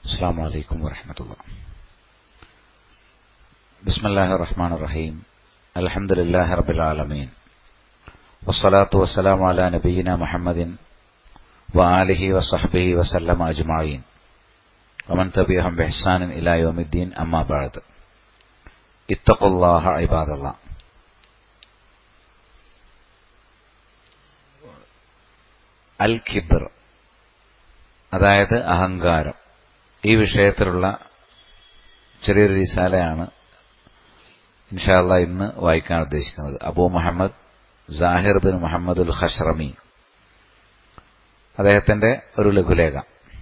السلام عليكم ورحمة الله بسم الله الرحمن الرحيم الحمد لله رب العالمين والصلاة والسلام على نبينا محمد وآله وصحبه وسلم أجمعين ومن تبعهم بإحسان إلى يوم الدين أما بعد اتقوا الله عباد الله അൽ കിബർ അതായത് അഹങ്കാരം ഈ വിഷയത്തിലുള്ള ചെറിയൊരു റിസാലയാണ് ഇൻഷാല്ല ഇന്ന് വായിക്കാൻ ഉദ്ദേശിക്കുന്നത് Abu Muhammad Jahir bin Muhammadul Khashrami അദ്ദേഹത്തിന്റെ ഒരു ലഘുലേഖ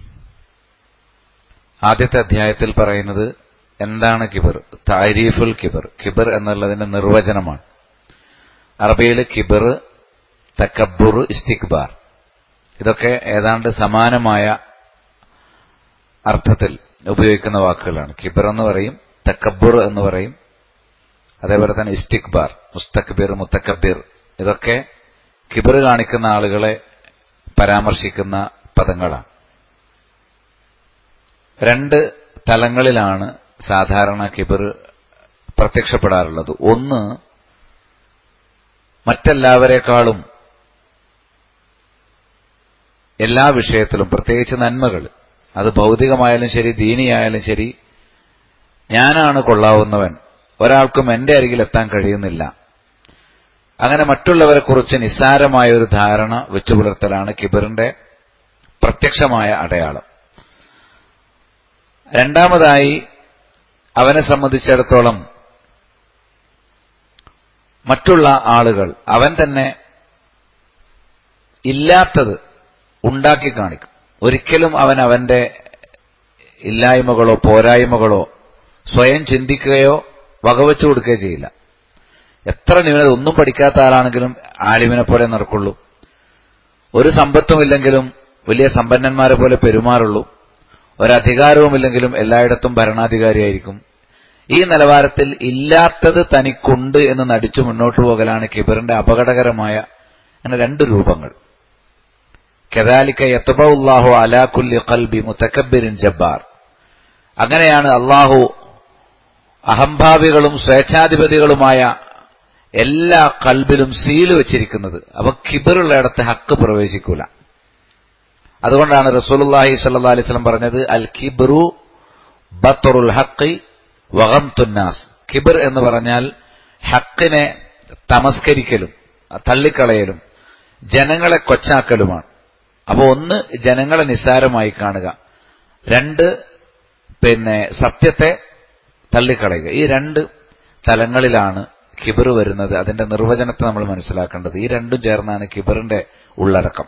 ആദ്യത്തെ അധ്യായത്തിൽ പറയുന്നത് എന്താണ് കിബർ താരീഫുൽ കിബർ കിബർ എന്നുള്ളതിന്റെ നിർവചനമാണ് അറബിയിൽ കിബർ തക്കബുർ ഇസ്തിക്ബാർ ഇതൊക്കെ ഏതാണ്ട് സമാനമായ അർത്ഥത്തിൽ ഉപയോഗിക്കുന്ന വാക്കുകളാണ് കിബർ എന്ന് പറയും തക്കബുർ എന്ന് പറയും അതേപോലെ തന്നെ ഇസ്തിക്ബാർ മുസ്തക്ബിർ മുത്തക്കബിർ ഇതൊക്കെ കിബർ കാണിക്കുന്ന ആളുകളെ പരാമർശിക്കുന്ന പദങ്ങളാണ് രണ്ട് തലങ്ങളിലാണ് സാധാരണ കിബർ പ്രത്യക്ഷപ്പെടാറുള്ളത് ഒന്ന് മറ്റെല്ലാവരെക്കാളും എല്ലാ വിഷയത്തിലും പ്രത്യേകിച്ച് നന്മകൾ അത് ഭൗതികമായാലും ശരി ദീനിയായാലും ശരി ഞാനാണ് കൊള്ളാവുന്നവൻ ഒരാൾക്കും എന്റെ അരികിൽ എത്താൻ കഴിയുന്നില്ല അങ്ങനെ മറ്റുള്ളവരെ കുറിച്ച് നിസ്സാരമായ ഒരു ധാരണ വെച്ചു പുലർത്തലാണ് കിബറിന്റെ പ്രത്യക്ഷമായ അടയാളം രണ്ടാമതായി അവനെ സംബന്ധിച്ചിടത്തോളം മറ്റുള്ള ആളുകൾ അവൻ തന്നെ ഇല്ലാത്തത് ഉണ്ടാക്കി കാണിക്കും ഒരിക്കലും അവൻ അവന്റെ ഇല്ലായ്മകളോ പോരായ്മകളോ സ്വയം ചിന്തിക്കുകയോ വകവെച്ചു കൊടുക്കുകയോ ചെയ്യില്ല എത്ര ന്യൂനത ഒന്നും പഠിക്കാത്ത ആളാണെങ്കിലും ആലിമിനെ പോലെ നടക്കുള്ളൂ ഒരു സമ്പത്തുമില്ലെങ്കിലും വലിയ സമ്പന്നന്മാരെ പോലെ പെരുമാറുള്ളൂ ഒരധികാരവുമില്ലെങ്കിലും എല്ലായിടത്തും ഭരണാധികാരിയായിരിക്കും ഈ നിലവാരത്തിൽ ഇല്ലാത്തത് തനിക്കുണ്ട് എന്ന് നടിച്ചു മുന്നോട്ടു പോകലാണ് കിബറിന്റെ അപകടകരമായ അങ്ങനെ രണ്ട് രൂപങ്ങൾ കെദാലിക്ക യത്തബുല്ലാഹു അലാഖുല്ലി ഖൽബി മുത്തക്കബിരിൻ ജബ്ബാർ അങ്ങനെയാണ് അള്ളാഹു അഹംഭാവികളും സ്വേച്ഛാധിപതികളുമായ എല്ലാ കൽബിലും സീല് വെച്ചിരിക്കുന്നത് അവ കിബറുള്ളയിടത്ത് ഹക്ക് പ്രവേശിക്കൂല അതുകൊണ്ടാണ് റസൂലുല്ലാഹി സല്ലാ അലിസ്ലം പറഞ്ഞത് അൽ കിബറു ബത്തറുൽ ഹക്കി വകം തുന്നാസ് കിബർ എന്ന് പറഞ്ഞാൽ ഹക്കിനെ തമസ്കരിക്കലും തള്ളിക്കളയലും ജനങ്ങളെ കൊച്ചാക്കലുമാണ് അപ്പോൾ ഒന്ന് ജനങ്ങളെ നിസ്സാരമായി കാണുക രണ്ട് പിന്നെ സത്യത്തെ തള്ളിക്കളയുക ഈ രണ്ട് തലങ്ങളിലാണ് കിബർ വരുന്നത് അതിന്റെ നിർവചനത്തെ നമ്മൾ മനസ്സിലാക്കേണ്ടത് ഈ രണ്ടും ചേർന്നാണ് കിബറിന്റെ ഉള്ളടക്കം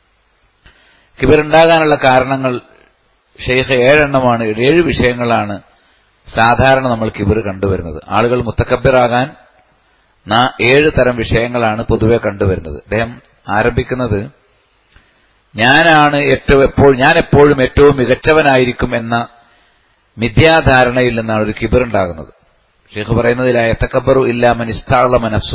കിബർ ഉണ്ടാകാനുള്ള കാരണങ്ങൾ ഷെയ്ഖ് ഏഴെണ്ണമാണ് ഏഴ് വിഷയങ്ങളാണ് സാധാരണ നമ്മൾ കിബർ കണ്ടുവരുന്നത് ആളുകൾ മുത്തക്കബിറാകാൻ ഏഴ് തരം വിഷയങ്ങളാണ് പൊതുവെ കണ്ടുവരുന്നത് അദ്ദേഹം ആരംഭിക്കുന്നത് ഞാനാണ് ഏറ്റവും എപ്പോൾ ഞാൻ എപ്പോഴും ഏറ്റവും മികച്ചവനായിരിക്കും എന്ന മിഥ്യാധാരണയിൽ നിന്നാണ് ഒരു കിബർ ഉണ്ടാകുന്നത് ഷെയ്ഖ് പറയുന്നതിൽ എത്തക്കബറു ഇല്ലാമൻ ഇസ്താള മനസ്സു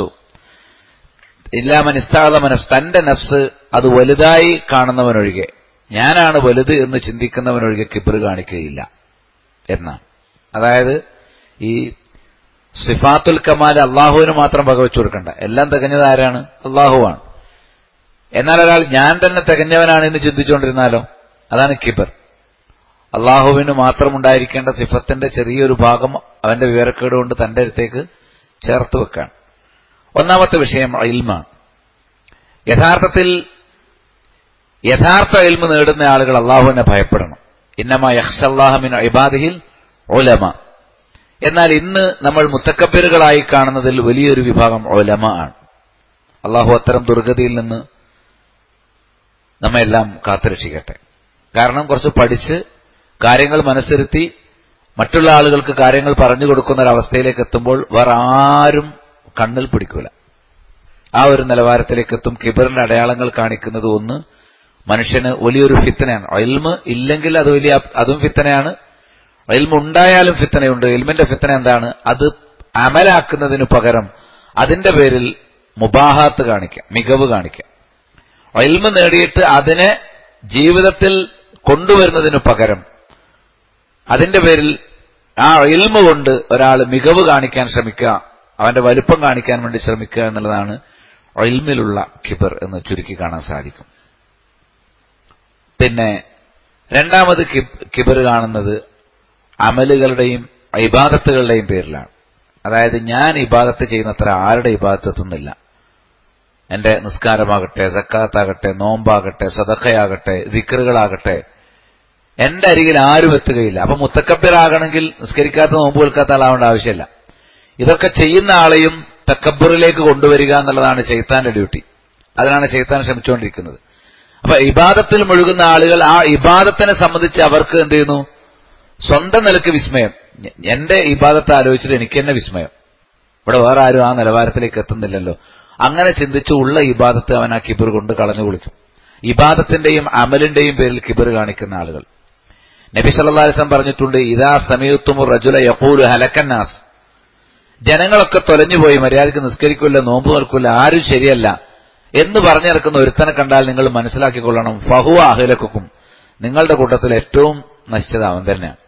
ഇല്ലാമൻ ഇസ്താള മനസ്സ് തന്റെ നഫ്സ് അത് വലുതായി കാണുന്നവനൊഴികെ ഞാനാണ് വലുത് എന്ന് ചിന്തിക്കുന്നവനൊഴികെ കിബർ കാണിക്കുകയില്ല എന്നാണ് അതായത് ഈ സിഫാത്തുൽ കമാൽ അള്ളാഹുവിന് മാത്രം വകവെച്ചു കൊടുക്കണ്ട എല്ലാം തികഞ്ഞത് ആരാണ് അള്ളാഹുവാണ് എന്നാൽ ഒരാൾ ഞാൻ തന്നെ തികഞ്ഞവനാണ് എന്ന് ചിന്തിച്ചുകൊണ്ടിരുന്നാലോ അതാണ് കിബർ അള്ളാഹുവിന് മാത്രം ഉണ്ടായിരിക്കേണ്ട സിഫത്തിന്റെ ചെറിയൊരു ഭാഗം അവന്റെ വിവരക്കേട് കൊണ്ട് തന്റെ അടുത്തേക്ക് ചേർത്ത് വെക്കാൻ ഒന്നാമത്തെ വിഷയം ഇൽമാണ് യഥാർത്ഥത്തിൽ യഥാർത്ഥ ഇൽമ നേടുന്ന ആളുകൾ അള്ളാഹുവിനെ ഭയപ്പെടണം ഇന്നമ യഹ്സല്ലാഹമിൻ ഇബാദിഹിൽ ഒലമ എന്നാൽ ഇന്ന് നമ്മൾ മുത്തക്കബിറുകളായി കാണുന്നതിൽ വലിയൊരു വിഭാഗം ഒലമ ആണ് അള്ളാഹു അത്തരം ദുർഗതിയിൽ നിന്ന് നമ്മെല്ലാം കാത്തുരക്ഷിക്കട്ടെ കാരണം കുറച്ച് പഠിച്ച് കാര്യങ്ങൾ മനസ്സിരുത്തി മറ്റുള്ള ആളുകൾക്ക് കാര്യങ്ങൾ പറഞ്ഞു കൊടുക്കുന്ന ഒരവസ്ഥയിലേക്ക് എത്തുമ്പോൾ വേറെ ആരും കണ്ണിൽ പിടിക്കൂല ആ ഒരു നിലവാരത്തിലേക്ക് എത്തും കിബറിന്റെ അടയാളങ്ങൾ കാണിക്കുന്നത് ഒന്ന് മനുഷ്യന് വലിയൊരു ഫിത്തനയാണ് എൽമ് ഇല്ലെങ്കിൽ അത് വലിയ അതും ഫിത്തനയാണ് എൽമ ഉണ്ടായാലും ഫിത്തനയുണ്ട് എൽമിന്റെ ഫിത്തന എന്താണ് അത് അമലാക്കുന്നതിനു പകരം അതിന്റെ പേരിൽ മുബാഹാത്ത് കാണിക്കാം മികവ് കാണിക്കാം എൽമ നേടിയിട്ട് അതിനെ ജീവിതത്തിൽ കൊണ്ടുവരുന്നതിനു പകരം അതിന്റെ പേരിൽ ആ ഇൽമ കൊണ്ട് ഒരാൾ മികവ് കാണിക്കാൻ ശ്രമിക്കുക അവന്റെ വലുപ്പം കാണിക്കാൻ വേണ്ടി ശ്രമിക്കുക എന്നുള്ളതാണ് ഇൽമിലുള്ള കിബർ എന്ന് ചുരുക്കി കാണാൻ സാധിക്കും പിന്നെ രണ്ടാമത് കിബർ കാണുന്നത് അമലുകളുടെയും ഇബാദത്തുകളുടെയും പേരിലാണ് അതായത് ഞാൻ ഇബാദത്ത് ചെയ്യുന്നത്ര ആരുടെ ഇബാദത്ത് എത്തുന്നില്ല എന്റെ നിസ്കാരമാകട്ടെ സക്കാത്താകട്ടെ നോമ്പാകട്ടെ സദഖയാകട്ടെ ദിക്കറുകളാകട്ടെ എന്റെ അരികിൽ ആരും എത്തുകയില്ല അപ്പൊ മുത്തക്കബിറാകണമെങ്കിൽ നിസ്കരിക്കാത്ത നോമ്പ് കേൾക്കാത്ത ആളാവേണ്ട ആവശ്യമില്ല ഇതൊക്കെ ചെയ്യുന്ന ആളെയും തക്കബറിലേക്ക് കൊണ്ടുവരിക എന്നുള്ളതാണ് ശൈത്താന്റെ ഡ്യൂട്ടി അതിനാണ് ശൈത്താൻ ശ്രമിച്ചുകൊണ്ടിരിക്കുന്നത് അപ്പൊ ഇബാദത്തിൽ മുഴുകുന്ന ആളുകൾ ആ ഇബാദത്തിനെ സംബന്ധിച്ച് അവർക്ക് എന്ത് ചെയ്യുന്നു സ്വന്തം നിലക്ക് വിസ്മയം എന്റെ ഇബാദത്തെ ആലോചിച്ചിട്ട് എനിക്ക് തന്നെ വിസ്മയം ഇവിടെ വേറെ ആരും ആ നിലവാരത്തിലേക്ക് എത്തുന്നില്ലല്ലോ അങ്ങനെ ചിന്തിച്ച് ഉള്ള ഇബാദത്ത് അവൻ ആ കിബിർ കൊണ്ട് കളഞ്ഞു കുളിക്കും ഇബാദത്തിന്റെയും അമലിന്റെയും പേരിൽ കിബിർ കാണിക്കുന്ന ആളുകൾ നബി സല്ലാസ്ലം പറഞ്ഞിട്ടുണ്ട് ഇതാ സമയത്തുമു റജുല യക്കൂല് ഹലക്കന്നാസ് ജനങ്ങളൊക്കെ തൊലഞ്ഞുപോയി മര്യാദയ്ക്ക് നിസ്കരിക്കില്ല നോമ്പ് നിൽക്കില്ല ആരും ശരിയല്ല എന്ന് പറഞ്ഞു നടക്കുന്ന ഒരുത്തനെ കണ്ടാൽ നിങ്ങൾ മനസ്സിലാക്കിക്കൊള്ളണം ഫഹുവ അഹിലക്കും നിങ്ങളുടെ കൂട്ടത്തിൽ ഏറ്റവും നശിച്ചത് അവൻ തന്നെയാണ്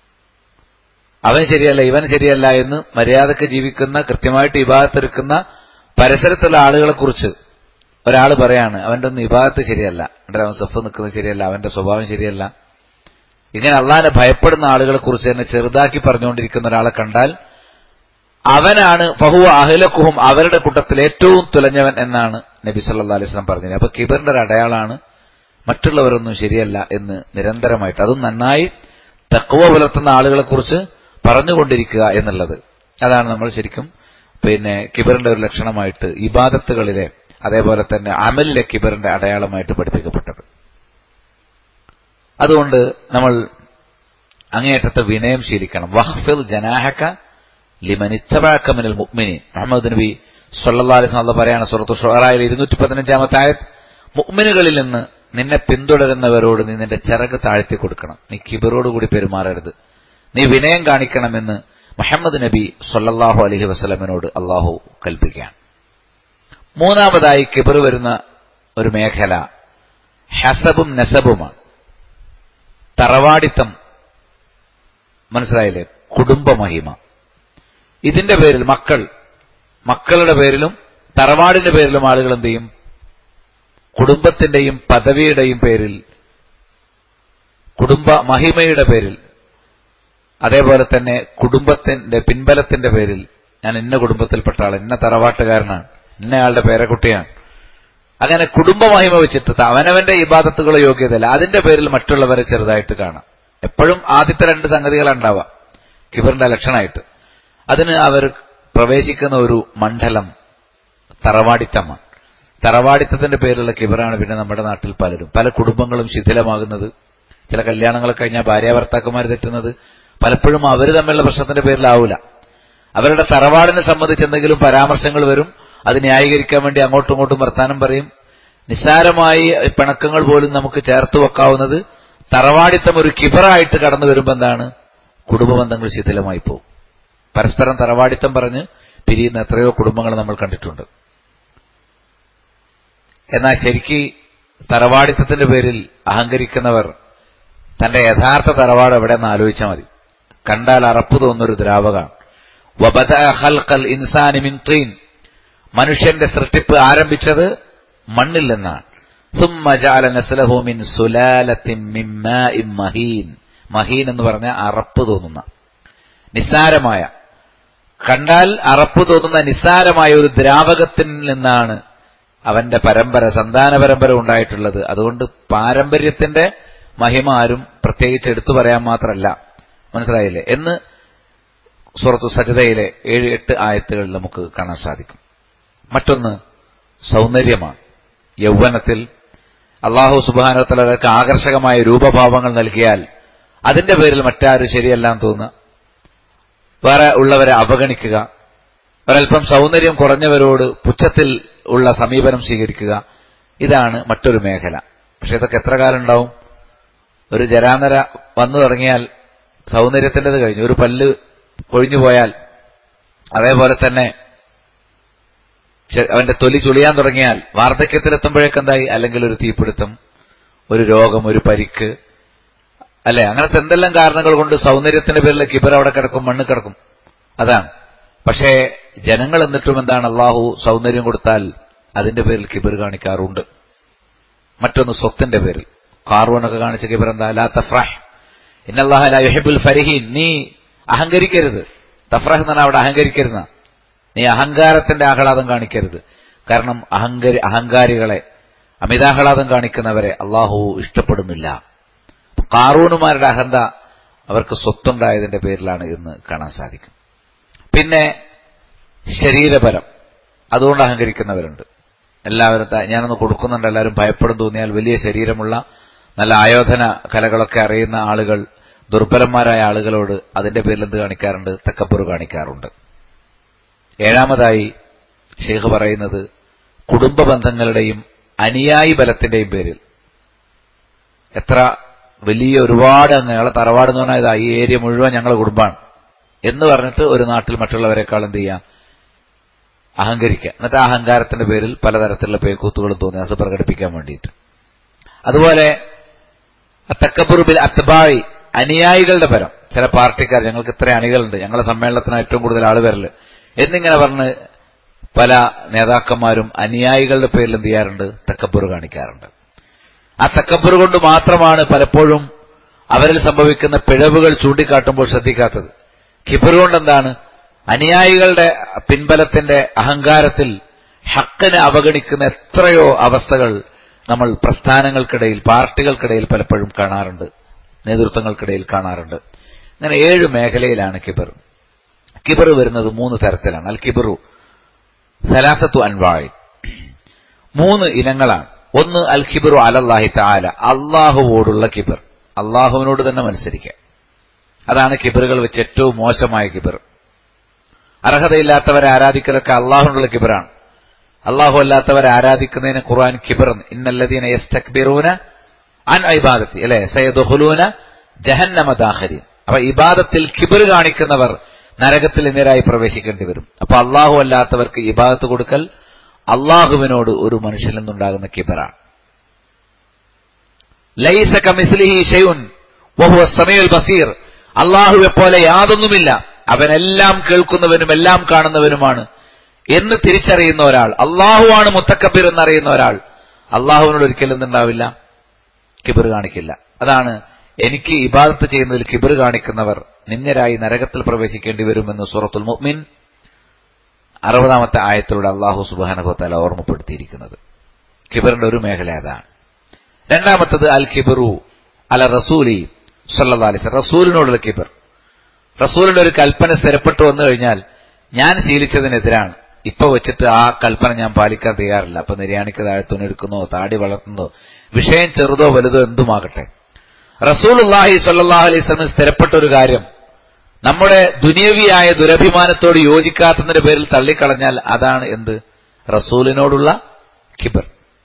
അവൻ ശരിയല്ല ഇവൻ ശരിയല്ല എന്ന് മര്യാദക്ക് ജീവിക്കുന്ന കൃത്യമായിട്ട് ഇബാദത്തെടുക്കുന്ന പരിസരത്തുള്ള ആളുകളെ കുറിച്ച് ഒരാൾ പറയാണ് അവന്റെ ഒന്നും ഇബാദത്ത് ശരിയല്ല അവന്റെ അവൻ സഫ് നിൽക്കുന്നത് ശരിയല്ല അവന്റെ സ്വഭാവം ശരിയല്ല ഇങ്ങനെ അള്ളാഹിനെ ഭയപ്പെടുന്ന ആളുകളെ കുറിച്ച് തന്നെ ചെറുതാക്കി പറഞ്ഞുകൊണ്ടിരിക്കുന്ന ഒരാളെ കണ്ടാൽ അവനാണ് ഫഹു അഹിലക്കുഹും അവരുടെ കൂട്ടത്തിൽ ഏറ്റവും തുലഞ്ഞവൻ എന്നാണ് നബി സല്ലാ അലൈസ്ലാം പറഞ്ഞത് അപ്പൊ കിബറിന്റെ ഒരു അടയാളാണ് മറ്റുള്ളവരൊന്നും ശരിയല്ല എന്ന് നിരന്തരമായിട്ട് അതും നന്നായി തക്കവ പുലർത്തുന്ന ആളുകളെ കുറിച്ച് പറഞ്ഞുകൊണ്ടിരിക്കുക എന്നുള്ളത് അതാണ് നമ്മൾ ശരിക്കും പിന്നെ കിബറിന്റെ ഒരു ലക്ഷണമായിട്ട് ഇബാദത്തുകളിലെ അതേപോലെ തന്നെ അമലിലെ കിബറിന്റെ അടയാളമായിട്ട് പഠിപ്പിക്കപ്പെട്ടത് അതുകൊണ്ട് നമ്മൾ അങ്ങേയറ്റത്തെ വിനയം ശീലിക്കണം വഹ്ഫിൽ ജനാഹക്ക ലിമനിത്തബാക്ക മിനൽ മുഅ്മിനി മുഹമ്മദ് നബി സല്ലല്ലാഹു അലൈഹി വസല്ലം പറയാണ് സൂറത്തു ഷുഅറയിൽ 215 ആയത് മുഅ്മിനുകളിൽ നിന്ന് നിന്നെ പിന്തുടരുന്നവരോട് നീ നിന്റെ ചിറക് താഴ്ത്തി കൊടുക്കണം നീ കിബിറോടുകൂടി പെരുമാറരുത് നീ വിനയം കാണിക്കണമെന്ന് മുഹമ്മദ് നബി സല്ലല്ലാഹു അലൈഹി വസല്ലമിനോട് അള്ളാഹു കൽപ്പിക്കുകയാണ് മൂന്നാമതായി കിബർ വരുന്ന ഒരു മേഖല ഹസബും നസബുമാണ് തറവാടിത്തം മനസ്സിലായില്ലേ കുടുംബമഹിമ ഇതിന്റെ പേരിൽ മക്കൾ മക്കളുടെ പേരിലും തറവാടിന്റെ പേരിലും ആളുകൾ എന്ത് ചെയ്യും കുടുംബത്തിന്റെയും പദവിയുടെയും പേരിൽ കുടുംബ മഹിമയുടെ പേരിൽ അതേപോലെ തന്നെ കുടുംബത്തിന്റെ പിൻബലത്തിന്റെ പേരിൽ ഞാൻ ഇന്ന കുടുംബത്തിൽപ്പെട്ട ആൾ ഇന്ന തറവാട്ടുകാരനാണ് ഇന്നയാളുടെ പേരക്കുട്ടിയാണ് അങ്ങനെ കുടുംബ മഹിമ വെച്ചിട്ട് അവനവന്റെ ഇബാദത്തുകളോ യോഗ്യതയില്ല അതിന്റെ പേരിൽ മറ്റുള്ളവരെ ചെറുതായിട്ട് കാണാം എപ്പോഴും ആദ്യത്തെ രണ്ട് സംഗതികളുണ്ടാവുക കിബറിന്റെ ലക്ഷണമായിട്ട് അതിന് അവർ പ്രവേശിക്കുന്ന ഒരു മണ്ഡലം തറവാടിത്തമാണ് തറവാടിത്തത്തിന്റെ പേരിലുള്ള കിബറാണ് പിന്നെ നമ്മുടെ നാട്ടിൽ പലരും പല കുടുംബങ്ങളും ശിഥിലമാകുന്നത് ചില കല്യാണങ്ങൾ കഴിഞ്ഞാൽ ഭാര്യാഭർത്താക്കന്മാർ തെറ്റുന്നത് പലപ്പോഴും അവർ തമ്മിലുള്ള പ്രശ്നത്തിന്റെ പേരിലാവൂല അവരുടെ തറവാടിനെ സംബന്ധിച്ച് എന്തെങ്കിലും പരാമർശങ്ങൾ വരും അത് ന്യായീകരിക്കാൻ വേണ്ടി അങ്ങോട്ടും ഇങ്ങോട്ടും വർത്താനം പറയും നിസ്സാരമായി പിണക്കങ്ങൾ പോലും നമുക്ക് ചേർത്ത് വെക്കാവുന്നത് തറവാടിത്തം ഒരു കിബറായിട്ട് കടന്നു വരുമ്പോൾ എന്താണ് കുടുംബബന്ധങ്ങൾ ശിഥിലമായി പോകും പരസ്പരം തറവാടിത്തം പറഞ്ഞ് പിരിയുന്ന എത്രയോ കുടുംബങ്ങൾ നമ്മൾ കണ്ടിട്ടുണ്ട് എന്നാൽ ശരിക്ക് തറവാടിത്തത്തിന്റെ പേരിൽ അഹങ്കരിക്കുന്നവർ തന്റെ യഥാർത്ഥ തറവാട് എവിടെയെന്ന് ആലോചിച്ചാൽ മതി കണ്ടാൽ അറപ്പ് തോന്നുന്നൊരു ദ്രാവകമാണ് വബദ ഹൽഖൽ ഇൻസാനി മിൻ തീൻ മനുഷ്യന്റെ സൃഷ്ടിപ്പ് ആരംഭിച്ചത് മണ്ണിൽ നിന്നാണ് സുമ്മ ജഅല നസ്ലഹു മിൻ സുലാലത്തിൻ മിൻ മാഇൻ മഹീൻ മഹീൻ എന്ന് പറഞ്ഞ അറപ്പ് തോന്നുന്ന നിസ്സാരമായ കണ്ടാൽ അറപ്പ് തോന്നുന്ന നിസ്സാരമായ ഒരു ദ്രാവകത്തിൽ നിന്നാണ് അവന്റെ പരമ്പര സന്താന പരമ്പര ഉണ്ടായിട്ടുള്ളത് അതുകൊണ്ട് പാരമ്പര്യത്തിന്റെ മഹിമ ആരും പ്രത്യേകിച്ച് എടുത്തു പറയാൻ മാത്രമല്ല മനസ്സിലായില്ലേ എന്ന് സുറത്തു സജതയിലെ ഏഴ് എട്ട് ആയത്തുകളിൽ നമുക്ക് കാണാൻ സാധിക്കും മറ്റൊന്ന് സൗന്ദര്യമാണ് യൗവനത്തിൽ അള്ളാഹു സുബാനോത്തലർക്ക് ആകർഷകമായ രൂപഭാവങ്ങൾ നൽകിയാൽ അതിന്റെ പേരിൽ മറ്റാരും ശരിയല്ലാന്ന് തോന്നുക വേറെ ഉള്ളവരെ അവഗണിക്കുക ഒരൽപ്പം സൗന്ദര്യം കുറഞ്ഞവരോട് പുച്ഛത്തിൽ ഉള്ള സമീപനം സ്വീകരിക്കുക ഇതാണ് മറ്റൊരു മേഖല പക്ഷെ ഇതൊക്കെ എത്ര കാലം ഉണ്ടാവും ഒരു ജരാനര വന്നു തുടങ്ങിയാൽ സൗന്ദര്യത്തിൻ്റെത് കഴിഞ്ഞു ഒരു പല്ല് കൊഴിഞ്ഞു പോയാൽ അതേപോലെ തന്നെ അവന്റെ തൊലി ചുളിയാൻ തുടങ്ങിയാൽ വാർദ്ധക്യത്തിലെത്തുമ്പോഴേക്കെന്തായി അല്ലെങ്കിൽ ഒരു തീപിടുത്തം ഒരു രോഗം ഒരു പരിക്ക് അല്ലെ അങ്ങനത്തെ എന്തെല്ലാം കാരണങ്ങൾ കൊണ്ട് സൗന്ദര്യത്തിന്റെ പേരിൽ കിബർ അവിടെ കിടക്കും മണ്ണ് കിടക്കും അതാണ് പക്ഷേ ജനങ്ങൾ എന്നിട്ടും എന്താണ് അള്ളാഹു സൗന്ദര്യം കൊടുത്താൽ അതിന്റെ പേരിൽ കിബർ കാണിക്കാറുണ്ട് മറ്റൊന്ന് സ്വത്തിന്റെ പേരിൽ കാർവനൊക്കെ കാണിച്ച കിബർ എന്താ ലാ തഫ്രഹ് ഇന്നല്ലാഹ യുഹിബുൽ ഫരിഹീൻ നീ അഹങ്കരിക്കരുത് തഫ്രഹ് എന്നാണ് അവിടെ അഹങ്കരിക്കരുന്ന നീ അഹങ്കാരത്തിന്റെ ആഹ്ലാദം കാണിക്കരുത് കാരണം അഹങ്കാരി അഹങ്കാരികളെ അമിതാഹ്ലാദം കാണിക്കുന്നവരെ അള്ളാഹു ഇഷ്ടപ്പെടുന്നില്ല കാറൂനുമാരുടെ അഹന്ത അവർക്ക് സ്വത്തുണ്ടായതിന്റെ പേരിലാണ് എന്ന് കാണാൻ സാധിക്കും പിന്നെ ശരീരബലം അതുകൊണ്ട് അഹങ്കരിക്കുന്നവരുണ്ട് എല്ലാവരും ഞാനൊന്ന് കൊടുക്കുന്നുണ്ട് എല്ലാവരും ഭയപ്പെടും തോന്നിയാൽ വലിയ ശരീരമുള്ള നല്ല ആയോധന കലകളൊക്കെ അറിയുന്ന ആളുകൾ ദുർബലന്മാരായ ആളുകളോട് അതിന്റെ പേരിൽ എന്ത് കാണിക്കാറുണ്ട് തക്കപ്പുറ കാണിക്കാറുണ്ട് ഏഴാമതായി ഷെയ്ഖ് പറയുന്നത് കുടുംബ ബന്ധങ്ങളുടെയും അനുയായി ബലത്തിന്റെയും പേരിൽ എത്ര വലിയ ഒരുപാട് ഞങ്ങളെ തറവാട് എന്ന് പറഞ്ഞാൽ ഇതാ ഈ ഏരിയ മുഴുവൻ ഞങ്ങളെ കുടുംബമാണ് എന്ന് പറഞ്ഞിട്ട് ഒരു നാട്ടിൽ മറ്റുള്ളവരെക്കാൾ എന്ത് ചെയ്യാം അഹങ്കരിക്കുക എന്നിട്ട് ആ അഹങ്കാരത്തിന്റെ പേരിൽ പലതരത്തിലുള്ള പേക്കൂത്തുകളും തോന്നി അത് പ്രകടിപ്പിക്കാൻ വേണ്ടിയിട്ട് അതുപോലെ തക്കബുറുബിൽ അത്തബായി അനുയായികളുടെ പരം ചില പാർട്ടിക്കാർ ഞങ്ങൾക്ക് ഇത്ര അണികളുണ്ട് ഞങ്ങളുടെ സമ്മേളനത്തിന് ഏറ്റവും കൂടുതൽ ആള് വരല് എന്നിങ്ങനെ പറഞ്ഞ് പല നേതാക്കന്മാരും അനുയായികളുടെ പേരിൽ എന്ത് ചെയ്യാറുണ്ട് തക്കബുറ് കാണിക്കാറുണ്ട് ആ തക്കബുറ് കൊണ്ട് മാത്രമാണ് പലപ്പോഴും അവരിൽ സംഭവിക്കുന്ന പിഴവുകൾ ചൂണ്ടിക്കാട്ടുമ്പോൾ ശ്രദ്ധിക്കാത്തത് കിബർ കൊണ്ട് എന്താണ് അനുയായികളുടെ പിൻബലത്തിന്റെ അഹങ്കാരത്തിൽ ഹക്കിനെ അവഗണിക്കുന്ന എത്രയോ അവസ്ഥകൾ നമ്മൾ പ്രസ്ഥാനങ്ങൾക്കിടയിൽ പാർട്ടികൾക്കിടയിൽ പലപ്പോഴും കാണാറുണ്ട് നേതൃത്വങ്ങൾക്കിടയിൽ കാണാറുണ്ട് അങ്ങനെ ഏഴ് മേഖലയിലാണ് കിബർ കിബർ വരുന്നത് മൂന്ന് തരത്തിലാണ് അൽ കിബറു സലാസത്തു അൻവാഴി മൂന്ന് ഇനങ്ങളാണ് ഒന്ന് അൽ ഖിബറു അലല്ലാഹി താല അള്ളാഹുവോടുള്ള കിബർ അള്ളാഹുവിനോട് തന്നെ മത്സരിക്കുക അതാണ് കിബറുകൾ വെച്ച് ഏറ്റവും മോശമായ കിബർ അർഹതയില്ലാത്തവരെ ആരാധിക്കലൊക്കെ അള്ളാഹുവിനുള്ള കിബറാണ് അള്ളാഹു അല്ലാത്തവരെ ആരാധിക്കുന്നതിന് ഖുർആൻ കിബർ ഇന്നല്ലദീന യസ്തക്ബിറൂന അൻ ഇബാദത്തി അല്ലെ സയദുഹുലൂന ജഹന്നമ ദാഖരി അപ്പൊ ഇബാദത്തിൽ കിബർ കാണിക്കുന്നവർ നരകത്തിൽ നേരായി പ്രവേശിക്കേണ്ടി വരും അപ്പൊ അള്ളാഹു അല്ലാത്തവർക്ക് ഇബാദത്ത് കൊടുക്കൽ അള്ളാഹുവിനോട് ഒരു മനുഷ്യനിൽ നിന്നുണ്ടാകുന്ന കിബറാണ് ലൈസ കമിസ്ലിഹി ഷെയ്ഉൻ വഹുവ സമീഉൽ ബസീർ അള്ളാഹുവെ പോലെ യാതൊന്നുമില്ല അവനെല്ലാം കേൾക്കുന്നവനും എല്ലാം കാണുന്നവനുമാണ് എന്ന് തിരിച്ചറിയുന്ന ഒരാൾ അള്ളാഹുവാണ് മുത്തക്കബീർ എന്നറിയുന്ന ഒരാൾ അള്ളാഹുവിനോട് ഒരിക്കലും എന്തുണ്ടാവില്ല കിബർ കാണിക്കില്ല അതാണ് എനിക്ക് ഇബാദത്ത് ചെയ്യുന്നതിൽ കിബർ കാണിക്കുന്നവർ നിന്ദരായി നരകത്തിൽ പ്രവേശിക്കേണ്ടി വരുമെന്ന് സൂറത്തുൽ മുഅ്മിൻ അറുപതാമത്തെ ആയത്തിലൂടെ അള്ളാഹു സുബാനഹോത്തല ഓർമ്മപ്പെടുത്തിയിരിക്കുന്നത് കിബറിന്റെ ഒരു മേഖല അതാണ് രണ്ടാമത്തത് അൽ കിബറു അല റസൂലി സല്ലാ അലിസ് റസൂലിനോടുള്ള കിബർ റസൂലിന്റെ ഒരു കൽപ്പന സ്ഥിരപ്പെട്ടു വന്നു കഴിഞ്ഞാൽ ഞാൻ ശീലിച്ചതിനെതിരാണ് ഇപ്പൊ വെച്ചിട്ട് ആ കൽപ്പന ഞാൻ പാലിക്കാൻ തയ്യാറില്ല അപ്പൊ നിര്യാണിക്ക് താഴെ തുണിയെടുക്കുന്നോ താടി വളർത്തുന്നതോ വിഷയം ചെറുതോ വലുതോ എന്തുമാകട്ടെ റസൂൽ അള്ളാഹി സല്ലാ അലൈസ്ലമിന് സ്ഥിരപ്പെട്ട ഒരു കാര്യം നമ്മുടെ ദുനിയവിയായ ദുരഭിമാനത്തോട് യോജിക്കാത്തതിന്റെ പേരിൽ തള്ളിക്കളഞ്ഞാൽ അതാണ് എന്ത് റസൂലിനോടുള്ള കിബർ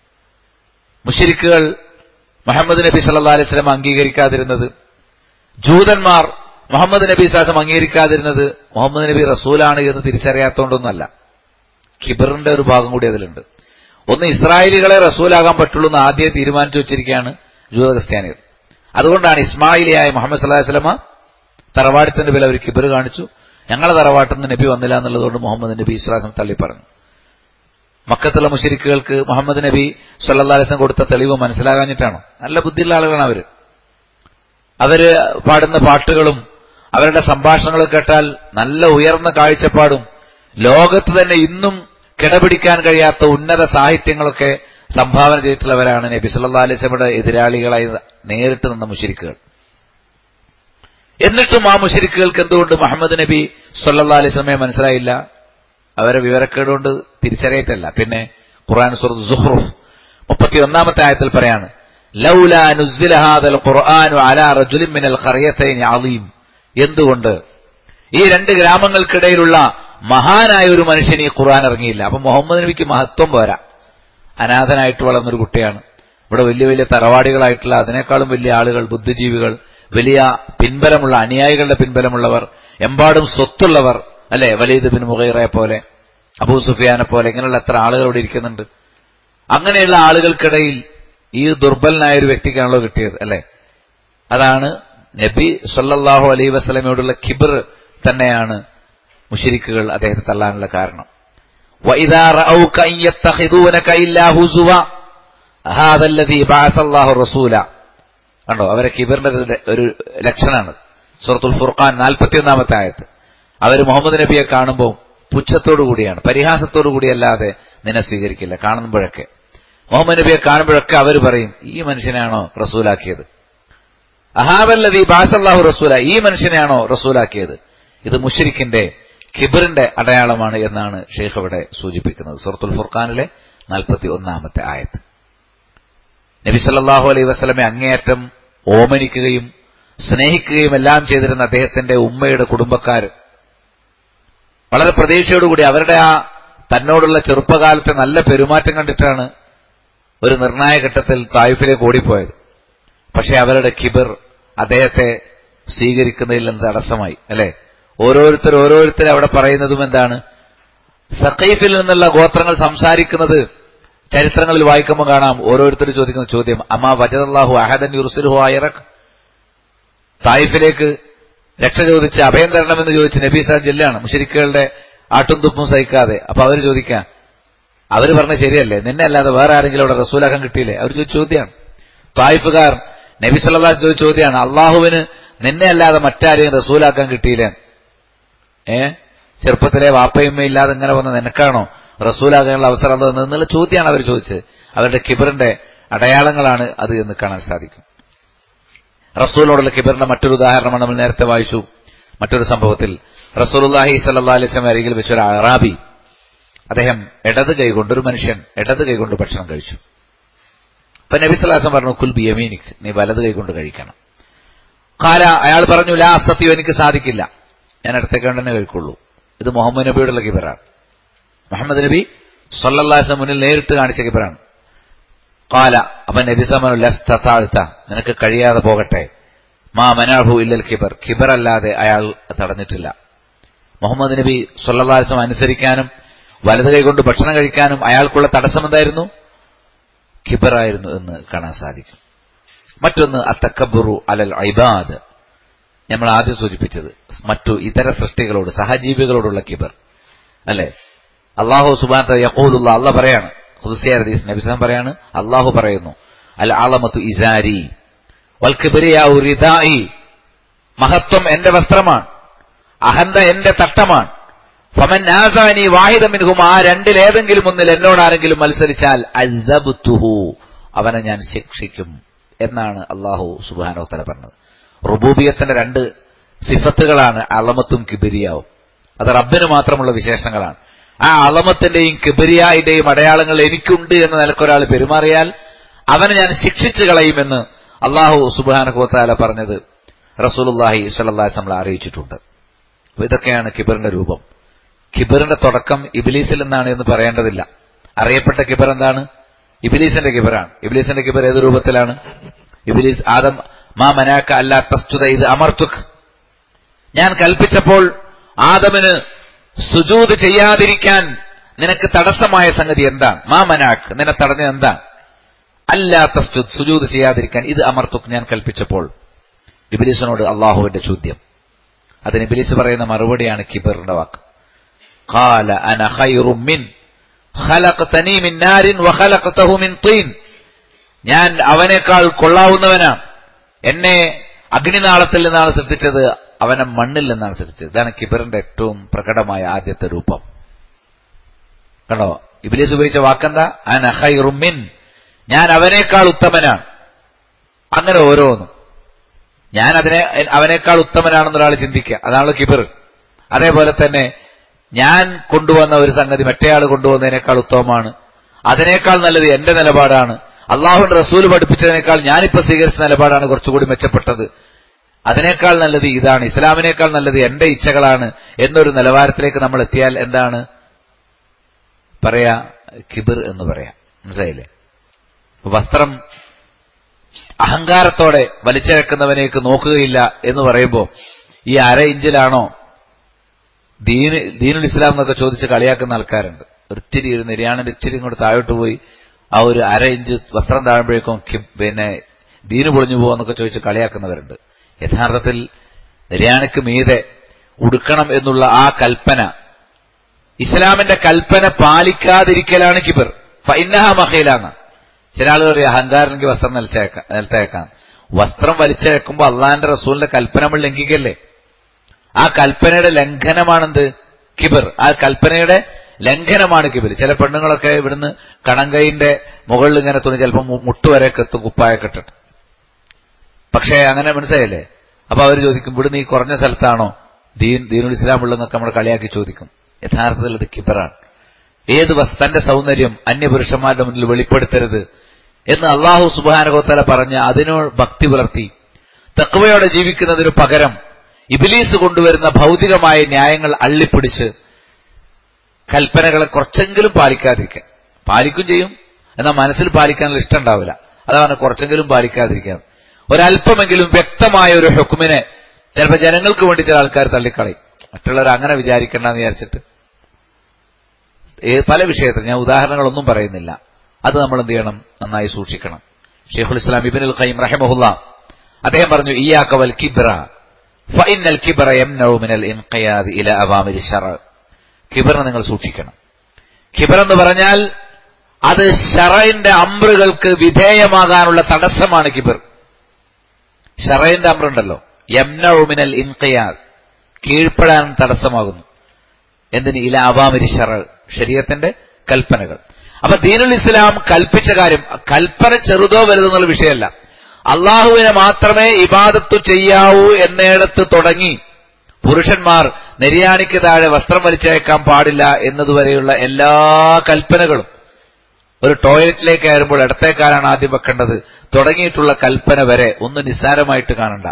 മുഷരിക്കുകൾ മുഹമ്മദ് നബി സല്ലാ അലൈസ്ലം അംഗീകരിക്കാതിരുന്നത് ജൂതന്മാർ മുഹമ്മദ് നബി സാസം അംഗീകരിക്കാതിരുന്നത് മുഹമ്മദ് നബി റസൂലാണ് എന്ന് തിരിച്ചറിയാത്തതുകൊണ്ടൊന്നല്ല ഖിബറിന്റെ ഒരു ഭാഗം കൂടി അതിലുണ്ട് ഒന്ന് ഇസ്രായേലികളെ റസൂലാകാൻ പറ്റുള്ളൂ എന്ന് ആദ്യം തീരുമാനിച്ചു വെച്ചിരിക്കുകയാണ് ജൂത ക്രിസ്ത്യാനികൾ അതുകൊണ്ടാണ് ഇസ്മായിലിയായ മുഹമ്മദ് സല്ലാഹു വസ്ലമ തറവാടത്തിന്റെ പേരിൽ അവർ കിബർ കാണിച്ചു ഞങ്ങളെ തറവാട്ടിൽ നിന്ന് നബി വന്നില്ല എന്നുള്ളതുകൊണ്ട് മുഹമ്മദ് നബി ഇസ്ലാസം തള്ളി പറഞ്ഞു മക്കത്തുള്ള മുഷരിക്കുകൾക്ക് മുഹമ്മദ് നബി സല്ലാ അലിസ്ലം കൊടുത്ത തെളിവ് മനസ്സിലാകാഞ്ഞിട്ടാണോ നല്ല ബുദ്ധിയുള്ള ആളുകളാണ് അവര് അവര് പാടുന്ന പാട്ടുകളും അവരുടെ സംഭാഷണങ്ങൾ കേട്ടാൽ നല്ല ഉയർന്ന കാഴ്ചപ്പാടും ലോകത്ത് തന്നെ ഇന്നും കിടപിടിക്കാൻ കഴിയാത്ത ഉന്നത സാഹിത്യങ്ങളൊക്കെ സംഭാവന ചെയ്തിട്ടുള്ളവരാണ് നബി സല്ലാ അലിസ്ലമയുടെ എതിരാളികളായി നേരിട്ട് നിന്ന മുഷരിക്കുകൾ എന്നിട്ടും ആ മുഷരിക്കുകൾക്ക് എന്തുകൊണ്ട് മുഹമ്മദ് നബി സല്ലാ അലിസ്ലമയെ മനസ്സിലായില്ല അവരെ വിവരക്കേടുകൊണ്ട് തിരിച്ചറിയിട്ടല്ല പിന്നെ ഖുർആൻ സുഹൃത്ത് സുഹ്റുഫ് മുപ്പത്തി ഒന്നാമത്തെ ആയത്തിൽ പറയാണ് ലൗല നുസിലഹാദൽ ഖുർആാനു അലാ റജുലിൻ മിനൽ ഖറിയത്തൈൻ അലീം എന്തുകൊണ്ട് ഈ രണ്ട് ഗ്രാമങ്ങൾക്കിടയിലുള്ള മഹാനായ ഒരു മനുഷ്യൻ ഈ ഖുർആൻ ഇറങ്ങിയില്ല അപ്പൊ മുഹമ്മദ് നബിക്ക് മഹത്വം പോരാ അനാഥനായിട്ട് വളർന്നൊരു കുട്ടിയാണ് ഇവിടെ വലിയ വലിയ തറവാടികളായിട്ടുള്ള അതിനേക്കാളും വലിയ ആളുകൾ ബുദ്ധിജീവികൾ വലിയ പിൻബലമുള്ള അനുയായികളുടെ പിൻബലമുള്ളവർ എമ്പാടും സ്വത്തുള്ളവർ അല്ലെ വലീദ് ബിൻ മുഗൈറയെ പോലെ അബൂ സുഫിയാനെ പോലെ ഇങ്ങനെയുള്ള എത്ര ആളുകൾ ഇവിടെ ഇരിക്കുന്നുണ്ട് അങ്ങനെയുള്ള ആളുകൾക്കിടയിൽ ഈ ദുർബലനായ ഒരു വ്യക്തിക്കാണല്ലോ കിട്ടിയത് അല്ലെ അതാണ് നബി സല്ലല്ലാഹു അലൈഹി വസല്ലമയോടുള്ള കിബർ തന്നെയാണ് മുഷിരിക്കുകൾ അദ്ദേഹത്തെ തള്ളാനുള്ള കാരണം وَإِذَا رَأَوْكَ إِن يَتَّخِذُونَكَ إِلَّا هُزُوًا هَذَا الَّذِي بَعَثَ اللَّهُ رَسُولًا കണ്ടോ അവരെ കിബറിന്റെ ഒരു- ഒരു ലക്ഷണമാണ് സൂറത്തുൽ ഫുർഖാൻ നാൽപ്പത്തിയൊന്നാമത്തെ ആയത്ത് അവർ മുഹമ്മദ് നബിയെ കാണുമ്പോൾ പുച്ഛത്തോടു കൂടിയാണ് പരിഹാസത്തോടു കൂടിയല്ലാതെ നിന്നെ സ്വീകരിക്കില്ല കാണുമ്പോഴൊക്കെ മുഹമ്മദ് നബിയെ കാണുമ്പോഴൊക്കെ അവർ പറയും ഈ മനുഷ്യനാണോ റസൂലാക്കിയത് അഹാബല്ലതി ബാസല്ലാഹു റസൂല ഈ മനുഷ്യനെയാണോ റസൂലാക്കിയത് ഇത് മുഷരിക്കിന്റെ ഖിബറിന്റെ അടയാളമാണ് എന്നാണ് ഷെയ്ഖ് ഇവിടെ സൂചിപ്പിക്കുന്നത് സൂറത്തുൽ ഫുർഖാനിലെ നാൽപ്പത്തി ഒന്നാമത്തെ ആയത്ത് നബി സല്ലല്ലാഹു അലൈഹി വസല്ലമെ അങ്ങേയറ്റം ഓമനിക്കുകയും സ്നേഹിക്കുകയും എല്ലാം ചെയ്തിരുന്ന അദ്ദേഹത്തിന്റെ ഉമ്മയുടെ കുടുംബക്കാർ വളരെ പ്രതീക്ഷയോടുകൂടി അവരുടെ ആ തന്നോടുള്ള ചെറുപ്പകാലത്തെ നല്ല പെരുമാറ്റം കണ്ടിട്ടാണ് ഒരു നിർണായക ഘട്ടത്തിൽ തായിഫിലേക്ക് ഓടിപ്പോയത് പക്ഷെ അവരുടെ കിബിർ അദ്ദേഹത്തെ സ്വീകരിക്കുന്നതിൽ നിന്ന് തടസ്സമായി അല്ലെ ഓരോരുത്തർ ഓരോരുത്തർ അവിടെ പറയുന്നതും എന്താണ് സഖീഫിൽ നിന്നുള്ള ഗോത്രങ്ങൾ സംസാരിക്കുന്നത് ചരിത്രങ്ങളിൽ വായിക്കുമ്പോൾ കാണാം ഓരോരുത്തർ ചോദിക്കുന്ന ചോദ്യം അമാ വജദല്ലാഹു അഹദൻ യുർസിലുഹു അയറക് തായിഫിലേക്ക് രക്ഷ ചോദിച്ച് അഭയം തരണമെന്ന് ചോദിച്ച് നബീസ ജില്ലാണ് മുഷരിക്കുകളുടെ ആട്ടും തുപ്പും സഹിക്കാതെ അപ്പൊ അവർ ചോദിക്കാം അവര് പറഞ്ഞ ശരിയല്ലേ നിന്നെ അല്ലാതെ വേറെ ആരെങ്കിലും അവിടെ റസൂലാക്കാൻ കിട്ടിയില്ലേ അവർ ചോദിച്ച ചോദ്യമാണ് തായിഫുകാർ നബി സല്ലാസ് ചോദിച്ച ചോദ്യമാണ് അള്ളാഹുവിന് നിന്നെ അല്ലാതെ മറ്റാരെയും റസൂലാക്കാൻ കിട്ടിയില്ലേ ഏ ചെറുപ്പത്തിലെ വാപ്പയമ്മ ഇല്ലാതെ ഇങ്ങനെ വന്ന നിനക്കാണോ റസൂലാകാനുള്ള അവസരം അത് എന്നുള്ള ചോദ്യമാണ് അവർ ചോദിച്ചത് അവരുടെ കിബറിന്റെ അടയാളങ്ങളാണ് അത് എന്ന് കാണാൻ സാധിക്കും റസൂലിനോടുള്ള കിബറിന്റെ മറ്റൊരു ഉദാഹരണമാണ് നമ്മൾ നേരത്തെ വായിച്ചു മറ്റൊരു സംഭവത്തിൽ റസൂലുല്ലാഹി സല്ലാ അലിസ്ലാം അരികിൽ വെച്ചൊരു അറാബി അദ്ദേഹം ഇടത് കൈകൊണ്ട് ഒരു മനുഷ്യൻ ഇടത് കൈകൊണ്ട് ഭക്ഷണം കഴിച്ചു അപ്പൊ നബി സ്വലാസം പറഞ്ഞു കുൽ ബിയമീനിക് നീ വലത് കൈകൊണ്ട് കഴിക്കണം കാല അയാൾ പറഞ്ഞു ലാ അസ്തത്യോ എനിക്ക് സാധിക്കില്ല ഞാൻ ഇടത്തെ കണ്ട് തന്നെ കഴിക്കുള്ളൂ ഇത് മുഹമ്മദ് നബിയോടുള്ള കിബറാണ് മുഹമ്മദ് നബി സൊല്ലാസം മുന്നിൽ നേരിട്ട് കാണിച്ച കിബറാണ് കാല അപ്പൊ നബി സമനു ലസ്താഴ്ത്ത നിനക്ക് കഴിയാതെ പോകട്ടെ മാ മനാഹു ഇല്ലൽ കിബർ കിബർ അല്ലാതെ അയാൾ തടഞ്ഞിട്ടില്ല മുഹമ്മദ് നബി സൊല്ലാസം അനുസരിക്കാനും വലത് കൈകൊണ്ട് ഭക്ഷണം കഴിക്കാനും അയാൾക്കുള്ള തടസ്സം എന്തായിരുന്നു കിബറായിരുന്നു എന്ന് കാണാൻ സാധിക്കും മറ്റൊന്ന് അത്തക്കബുറു അലൽ ഐബാദ് നമ്മൾ ആദ്യം സൂചിപ്പിച്ചത് മറ്റു ഇതര സൃഷ്ടികളോട് സഹജീവികളോടുള്ള കിബർ അല്ലെ അള്ളാഹു സുബാന യഹൂദുള്ള അല്ല പറയാണ് ഹുദുസിയ ഹദീസ് നബിസ്ലാം പറയാണ് അള്ളാഹു പറയുന്നു അൽ ആളമത്തു ഇസാരി വൽ കിബിരിയാവു റിദായി മഹത്വം എന്റെ വസ്ത്രമാണ് അഹന്ത എന്റെ തട്ടമാണ് ഫമൻ ആസാനി വാഹിദമിൻഹും ആ രണ്ടിലേതെങ്കിലും ഒന്നിൽ എന്നോട് ആരെങ്കിലും മത്സരിച്ചാൽ അൽദബ്തുഹു അവനെ ഞാൻ ശിക്ഷിക്കും എന്നാണ് അള്ളാഹു സുബാനോ തല പറഞ്ഞത് റുബൂബിയത്തിന്റെ രണ്ട് സിഫത്തുകളാണ് അളമത്തും കിബിരിയാവും അത് റബ്ബിന് മാത്രമുള്ള വിശേഷണങ്ങളാണ് ആ അളമത്തിന്റെയും കിബിരിയായുടെയും അടയാളങ്ങൾ എനിക്കുണ്ട് എന്ന നിലക്കൊരാൾ പെരുമാറിയാൽ അവനെ ഞാൻ ശിക്ഷിച്ചു കളയുമെന്ന് അള്ളാഹു സുബാനഹുത്താല പറഞ്ഞത് റസൂലുല്ലാഹി സ്വല്ലാസ് നമ്മളെ അറിയിച്ചിട്ടുണ്ട് അപ്പൊ ഇതൊക്കെയാണ് കിബറിന്റെ രൂപം കിബറിന്റെ തുടക്കം ഇബിലീസിൽ നിന്നാണ് എന്ന് പറയേണ്ടതില്ല അറിയപ്പെട്ട കിബർ എന്താണ് ഇബിലീസിന്റെ കിബറാണ് ഇബിലീസിന്റെ കിബർ ഏത് രൂപത്തിലാണ് ഇബിലീസ് ആദം മാ മനാക്ക അല്ലാ തസ്തുത ഇത് അമർത്തുക് ഞാൻ കൽപ്പിച്ചപ്പോൾ ആദമിന് സുജൂത് ചെയ്യാതിരിക്കാൻ നിനക്ക് തടസ്സമായ സംഗതി എന്താണ് മാ മനാക്ക് നിന്നെ തടഞ്ഞത് എന്താണ് അല്ലാ തസ്തുത് സുജൂത് ചെയ്യാതിരിക്കാൻ ഇത് അമർത്തുക് ഞാൻ കൽപ്പിച്ചപ്പോൾ ഇബിലീസിനോട് അള്ളാഹുവിന്റെ ചോദ്യം അതിന് ഇബിലീസ് പറയുന്ന മറുപടിയാണ് കിബറിന്റെ വാക്ക് قال أنا خير من خلقتني من نار وخلقته من طين ഞാൻ അവനേക്കാൾ കൊള്ളാവുന്നവനാണ് എന്നെ അഗ്നിനാളത്തിൽ നിന്നാണ് സൃഷ്ടിച്ചത് അവനെ മണ്ണിൽ നിന്നാണ് സൃഷ്ടിച്ചത് ഇതാണ് കിബറിന്റെ ഏറ്റവും പ്രകടമായ ആദ്യത്തെ രൂപം കണ്ടോ ഇബിലീസ് ഉപയോഗിച്ച വാക്കെന്താ അന ഹൈറുമിൻ ഞാൻ അവനേക്കാൾ ഉത്തമനാണ് അങ്ങനെ ഓരോന്നും ഞാൻ അതിനെ അവനേക്കാൾ ഉത്തമനാണെന്ന് ഒരാൾ ചിന്തിക്കുക അതാണല്ലോ കിബർ അതേപോലെ തന്നെ ഞാൻ കൊണ്ടുവന്ന ഒരു സംഗതി മറ്റേയാൾ കൊണ്ടുവന്നതിനേക്കാൾ ഉത്തമമാണ് അതിനേക്കാൾ നല്ലത് എന്റെ നിലപാടാണ് അള്ളാഹുവിന്റെ റസൂൽ പഠിപ്പിച്ചതിനേക്കാൾ ഞാനിപ്പോ സ്വീകരിച്ച നിലപാടാണ് കുറച്ചുകൂടി മെച്ചപ്പെട്ടത് അതിനേക്കാൾ നല്ലത് ഇതാണ് ഇസ്ലാമിനേക്കാൾ നല്ലത് എന്റെ ഇച്ഛകളാണ് എന്നൊരു നിലവാരത്തിലേക്ക് നമ്മൾ എത്തിയാൽ എന്താണ് പറയാ കിബിർ എന്ന് പറയാം മനസ്സിലായില്ലേ വസ്ത്രം അഹങ്കാരത്തോടെ വലിച്ചിഴക്കുന്നവനേക്ക് നോക്കുകയില്ല എന്ന് പറയുമ്പോൾ ഈ അര ഇഞ്ചിലാണോ ദീന് ദീനുൽ ഇസ്ലാം എന്നൊക്കെ ചോദിച്ച് കളിയാക്കുന്ന ആൾക്കാരുണ്ട് ഒത്തിരി ഒരു നിര്യാണിന്റെ ഇച്ചിരി ഇങ്ങോട്ട് താഴോട്ട് പോയി ആ ഒരു അര ഇഞ്ച് വസ്ത്രം താഴുമ്പോഴേക്കും പിന്നെ ദീന് പൊളിഞ്ഞു പോകുമെന്നൊക്കെ ചോദിച്ച് കളിയാക്കുന്നവരുണ്ട് യഥാർത്ഥത്തിൽ നിര്യാണിക്ക് മീതെ ഉടുക്കണം എന്നുള്ള ആ കൽപ്പന ഇസ്ലാമിന്റെ കൽപ്പന പാലിക്കാതിരിക്കലാണ് കിബിർ ഫൈനഹ മഹയിലാണ് ചില ആളുകൾ പറയും അഹങ്കാരനെങ്കിൽ വസ്ത്രം നിലച്ചേക്കാം നിലത്തേക്കാം വസ്ത്രം വലിച്ചേക്കുമ്പോൾ അള്ളാന്റെ റസൂലിന്റെ കൽപ്പന നമ്മൾ ലംഘിക്കല്ലേ ആ കൽപ്പനയുടെ ലംഘനമാണെന്ത് കിബിർ ആ കൽപ്പനയുടെ ലംഘനമാണ് കിബിർ ചില പെണ്ണുങ്ങളൊക്കെ ഇവിടുന്ന് കണങ്കൈന്റെ മുകളിൽ ഇങ്ങനെ തുണി ചിലപ്പോൾ മുട്ടുവരെ കെത്തും കുപ്പായൊക്കെ ഇട്ടിട്ട് പക്ഷേ അങ്ങനെ മനസ്സിലായില്ലേ അപ്പൊ അവർ ചോദിക്കും ഇവിടുന്ന് ഈ കുറഞ്ഞ സ്ഥലത്താണോ ദീൻ ദീനുൽ ഇസ്ലാം ഉള്ളതെന്നൊക്കെ നമ്മൾ കളിയാക്കി ചോദിക്കും യഥാർത്ഥത്തിൽ അത് കിബറാണ് ഏത് വസ് തന്റെ സൗന്ദര്യം അന്യപുരുഷന്മാരുടെ മുന്നിൽ വെളിപ്പെടുത്തരുത് എന്ന് അള്ളാഹു സുബാനകോത്തല പറഞ്ഞ് അതിനോട് ഭക്തി പുലർത്തി തക്വയോടെ ജീവിക്കുന്നതിനു പകരം ഇബിലീസ് കൊണ്ടുവരുന്ന ഭൗതികമായ ന്യായങ്ങൾ അള്ളിപ്പിടിച്ച് കൽപ്പനകളെ കുറച്ചെങ്കിലും പാലിക്കാതിരിക്കുക പാലിക്കും ചെയ്യും എന്നാൽ മനസ്സിൽ പാലിക്കാനുള്ള ഇഷ്ടം ഉണ്ടാവില്ല അതാണ് കുറച്ചെങ്കിലും പാലിക്കാതിരിക്കുക ഒരല്പമെങ്കിലും വ്യക്തമായ ഒരു ഹുക്കുമിനെ ചിലപ്പോൾ ജനങ്ങൾക്ക് വേണ്ടി ചില ആൾക്കാർ തള്ളിക്കളയും മറ്റുള്ളവർ അങ്ങനെ വിചാരിക്കണ്ടെന്ന് വിചാരിച്ചിട്ട് പല വിഷയത്തിൽ ഞാൻ ഉദാഹരണങ്ങളൊന്നും പറയുന്നില്ല അത് നമ്മൾ എന്ത് ചെയ്യണം നന്നായി സൂക്ഷിക്കണം ഷെയ്ഖുൽ ഇസ്ലാം ഇബിനുൽ ഖൈം റഹിമഹുല്ല അദ്ദേഹം പറഞ്ഞു ഇയാക്ക വൽ കിബ്ര ഫഇന്നൽ കിബ്ര യംനഉ മിനൽ ഇൻഖിയാദ് ഇല അവാമിരി ശറ കിബറിനെ നിങ്ങൾ സൂക്ഷിക്കണം കിബർ എന്ന് പറഞ്ഞാൽ അത് ഷറയിന്റെ അമ്രുകൾക്ക് വിധേയമാകാനുള്ള തടസ്സമാണ് കിബർ ഷറയിന്റെ അമ്രുണ്ടല്ലോ യംനഉ മിനൽ ഇൻഖിയാദ് കീഴ്പ്പെടാൻ തടസ്സമാകുന്നു എന്തിന് ഇല അവാമിരി ഷറ ശരീരത്തിന്റെ കൽപ്പനകൾ അപ്പൊ ദീനുൽ ഇസ്ലാം കൽപ്പിച്ച കാര്യം കൽപ്പന ചെറുതോ വലുതോ എന്നുള്ള വിഷയമല്ല അള്ളാഹുവിനെ മാത്രമേ ഇബാദത്തു ചെയ്യാവൂ എന്നിടത്ത് തുടങ്ങി പുരുഷന്മാർ നെരിയാണിക്ക് താഴെ വസ്ത്രം വലിച്ചേക്കാൻ പാടില്ല എന്നതുവരെയുള്ള എല്ലാ കൽപ്പനകളും ഒരു ടോയ്ലറ്റിലേക്ക് കയറുമ്പോൾ ഇടത്തേക്കാലാണ് ആദ്യം വെക്കേണ്ടത് തുടങ്ങിയിട്ടുള്ള കൽപ്പന വരെ ഒന്ന് നിസ്സാരമായിട്ട് കാണണ്ട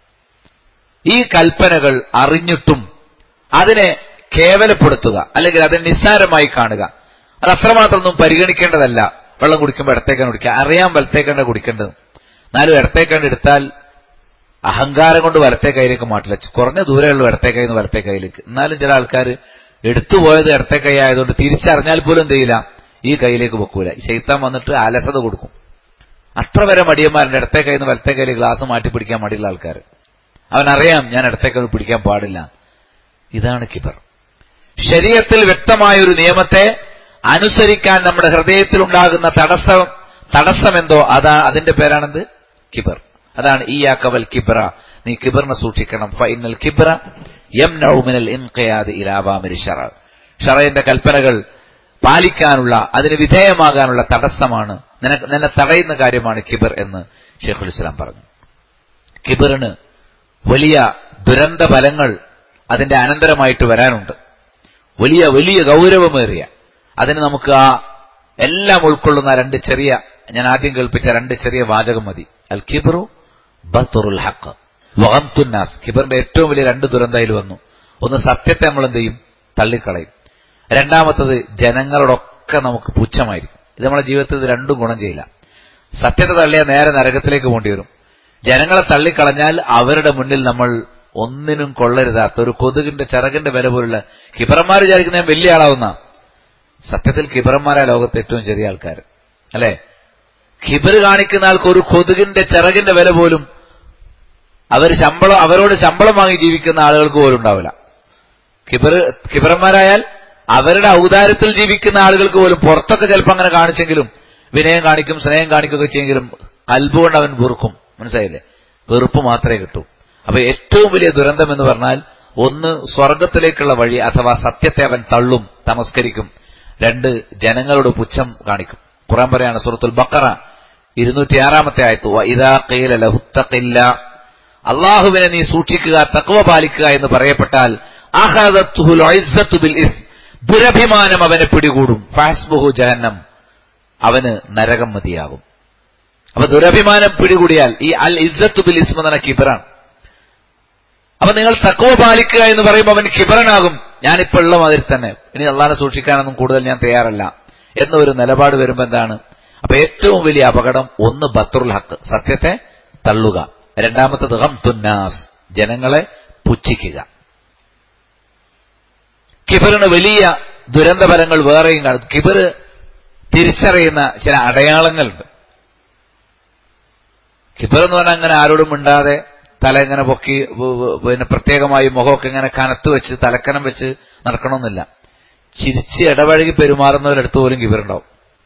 ഈ കൽപ്പനകൾ അറിഞ്ഞിട്ടും അതിനെ കേവലപ്പെടുത്തുക അല്ലെങ്കിൽ അതിനെ നിസ്സാരമായി കാണുക അത് അത്രമാത്രമൊന്നും പരിഗണിക്കേണ്ടതല്ല വെള്ളം കുടിക്കുമ്പോൾ ഇടത്തേക്കാണ് കുടിക്കുക അറിയാൻ വലത്തേക്കാണ് കുടിക്കേണ്ടത് എന്നാലും ഇടത്തേക്കാണ്ട് എടുത്താൽ അഹങ്കാരം കൊണ്ട് വലത്തെ കൈയിലേക്ക് മാറ്റില്ല കുറഞ്ഞ ദൂരമുള്ളൂ ഇടത്തെ കൈയിൽ നിന്ന് വലത്തെ കൈയിലേക്ക് എന്നാലും ചില ആൾക്കാർ എടുത്തുപോയത് ഇടത്തെ കൈ ആയതുകൊണ്ട് തിരിച്ചറിഞ്ഞാൽ പോലും എന്ത് ചെയ്യില്ല ഈ കൈയിലേക്ക് വെക്കൂല ശൈത്താൻ വന്നിട്ട് അലസത കൊടുക്കും അത്ര വരെ മടിയന്മാരുടെ ഇടത്തെ കൈയിൽ നിന്ന് വലത്തെ കൈയിൽ ഗ്ലാസ് മാറ്റി പിടിക്കാൻ മടിയുള്ള ആൾക്കാർ അവനറിയാം ഞാൻ ഇടത്തെ കൈ പിടിക്കാൻ പാടില്ല ഇതാണ് കിബർ ശരീരത്തിൽ വ്യക്തമായ ഒരു നിയമത്തെ അനുസരിക്കാൻ നമ്മുടെ ഹൃദയത്തിൽ ഉണ്ടാകുന്ന തടസ്സം തടസ്സമെന്തോ അതാ അതിന്റെ പേരാണെന്ത് കിബർ അതാണ് ഈ ആക്കവൽ കിബ്ര നീ കിബറിനെ സൂക്ഷിക്കണം ഫൈനൽ കിബ്ര യം നൗമിനൽ ഇൻഖയാദ് ഇലാവാമിരി ഷറ ഷറയുടെ കൽപ്പനകൾ പാലിക്കാനുള്ള അതിന് വിധേയമാകാനുള്ള തടസ്സമാണ് നിനക്ക് നിന്നെ തടയുന്ന കാര്യമാണ് കിബർ എന്ന് ഷെയ്ഖുൽ ഇസ്ലാം പറഞ്ഞു കിബറിന് വലിയ ദുരന്ത ഫലങ്ങൾ അതിന്റെ അനന്തരമായിട്ട് വരാനുണ്ട് വലിയ വലിയ ഗൗരവമേറിയ അതിന് നമുക്ക് ആ എല്ലാം ഉൾക്കൊള്ളുന്ന രണ്ട് ചെറിയ ഞാൻ ആദ്യം കേൾപ്പിച്ച രണ്ട് ചെറിയ വാചകം മതി അൽ കിബറു ബത്തുറുൽ ഹക്ക് വഹംതുന്നാസ് കിബറിന്റെ ഏറ്റവും വലിയ രണ്ട് ദുരന്തയിൽ വന്നു ഒന്ന് സത്യത്തെ നമ്മൾ എന്ത് ചെയ്യും തള്ളിക്കളയും രണ്ടാമത്തത് ജനങ്ങളോടൊക്കെ നമുക്ക് പുച്ഛമായിരിക്കും ഇത് നമ്മുടെ ജീവിതത്തിൽ ഇത് രണ്ടും ഗുണം ചെയ്യില്ല സത്യത്തെ തള്ളിയാൽ നേരെ നരകത്തിലേക്ക് പോകേണ്ടി വരും ജനങ്ങളെ തള്ളിക്കളഞ്ഞാൽ അവരുടെ മുന്നിൽ നമ്മൾ ഒന്നിനും കൊള്ളരുതാത്ത ഒരു കൊതുകിന്റെ ചിറകിന്റെ വില പോലുള്ള കിബറന്മാർ വിചാരിക്കുന്ന ഞാൻ വലിയ ആളാവുന്ന സത്യത്തിൽ കിബറന്മാരായ ലോകത്തെ ഏറ്റവും ചെറിയ ആൾക്കാർ അല്ലെ കിബർ കാണിക്കുന്ന ആൾക്ക് ഒരു കൊതുകിന്റെ ചിറകിന്റെ വില പോലും അവർ ശമ്പളം അവരോട് ശമ്പളം വാങ്ങി ജീവിക്കുന്ന ആളുകൾക്ക് പോലും ഉണ്ടാവില്ല കിബർ കിബറന്മാരായാൽ അവരുടെ ഔദാര്യത്തിൽ ജീവിക്കുന്ന ആളുകൾക്ക് പോലും പുറത്തൊക്കെ ചിലപ്പോൾ അങ്ങനെ കാണിച്ചെങ്കിലും വിനയം കാണിക്കും സ്നേഹം കാണിക്കുകയൊക്കെ ചെയ്യെങ്കിലും അൽബുകൊണ്ട് അവൻ വെറുക്കും മനസ്സിലായില്ലേ വെറുപ്പ് മാത്രമേ കിട്ടൂ അപ്പൊ ഏറ്റവും വലിയ ദുരന്തം എന്ന് പറഞ്ഞാൽ ഒന്ന് സ്വർഗത്തിലേക്കുള്ള വഴി അഥവാ സത്യത്തെ അവൻ തള്ളും തമസ്കരിക്കും രണ്ട് ജനങ്ങളോട് പുച്ഛം കാണിക്കും ഖുറാൻ പറയാണ് സുഹൃത്തുൽ ബക്കറ ഇരുന്നൂറ്റി ആറാമത്തെ ആയത്തു ഇതാ കൈല ലഹുത്തക്കില്ല അള്ളാഹുവിനെ നീ സൂക്ഷിക്കുക തക്വ പാലിക്കുക എന്ന് പറയപ്പെട്ടാൽ ദുരഭിമാനം അവനെ പിടികൂടും ഫാസ്ബുഹു ജഹന്നം അവന് നരകം മതിയാകും അപ്പൊ ദുരഭിമാനം പിടികൂടിയാൽ ഈ അൽ ഇസ്സത്തു ബിൽ ഇസ്മ എന്ന കിബറാണ് അപ്പൊ നിങ്ങൾ തക്കവ പാലിക്കുക എന്ന് പറയുമ്പോൾ അവൻ കിബറനാകും ഞാനിപ്പോ ഉള്ള മാതിരി തന്നെ ഇനി അള്ളാനെ സൂക്ഷിക്കാനൊന്നും കൂടുതൽ ഞാൻ തയ്യാറല്ല എന്നൊരു നിലപാട് വരുമ്പോ എന്താണ് അപ്പൊ ഏറ്റവും വലിയ അപകടം ഒന്ന് ബത്തുറുൽ ഹക്ക് സത്യത്തെ തള്ളുക രണ്ടാമത്തത് ഹം തുന്നാസ് ജനങ്ങളെ പുച്ഛിക്കുക കിബറിന് വലിയ ദുരന്തഫലങ്ങൾ വേറെയും കാണും കിബറ് തിരിച്ചറിയുന്ന ചില അടയാളങ്ങളുണ്ട് കിബർ എന്ന് പറഞ്ഞാൽ അങ്ങനെ ആരോടും മിണ്ടാതെ തല ഇങ്ങനെ പൊക്കി വ- വ- പിന്നെ പ്രത്യേകമായി മുഖമൊക്കെ ഇങ്ങനെ കനത്ത് വെച്ച് തലക്കനം വെച്ച് നടക്കണമെന്നില്ല ചിരിച്ച് ഇടപഴകി പെരുമാറുന്നവരടുത്ത് പോലും കിബറുണ്ടാവും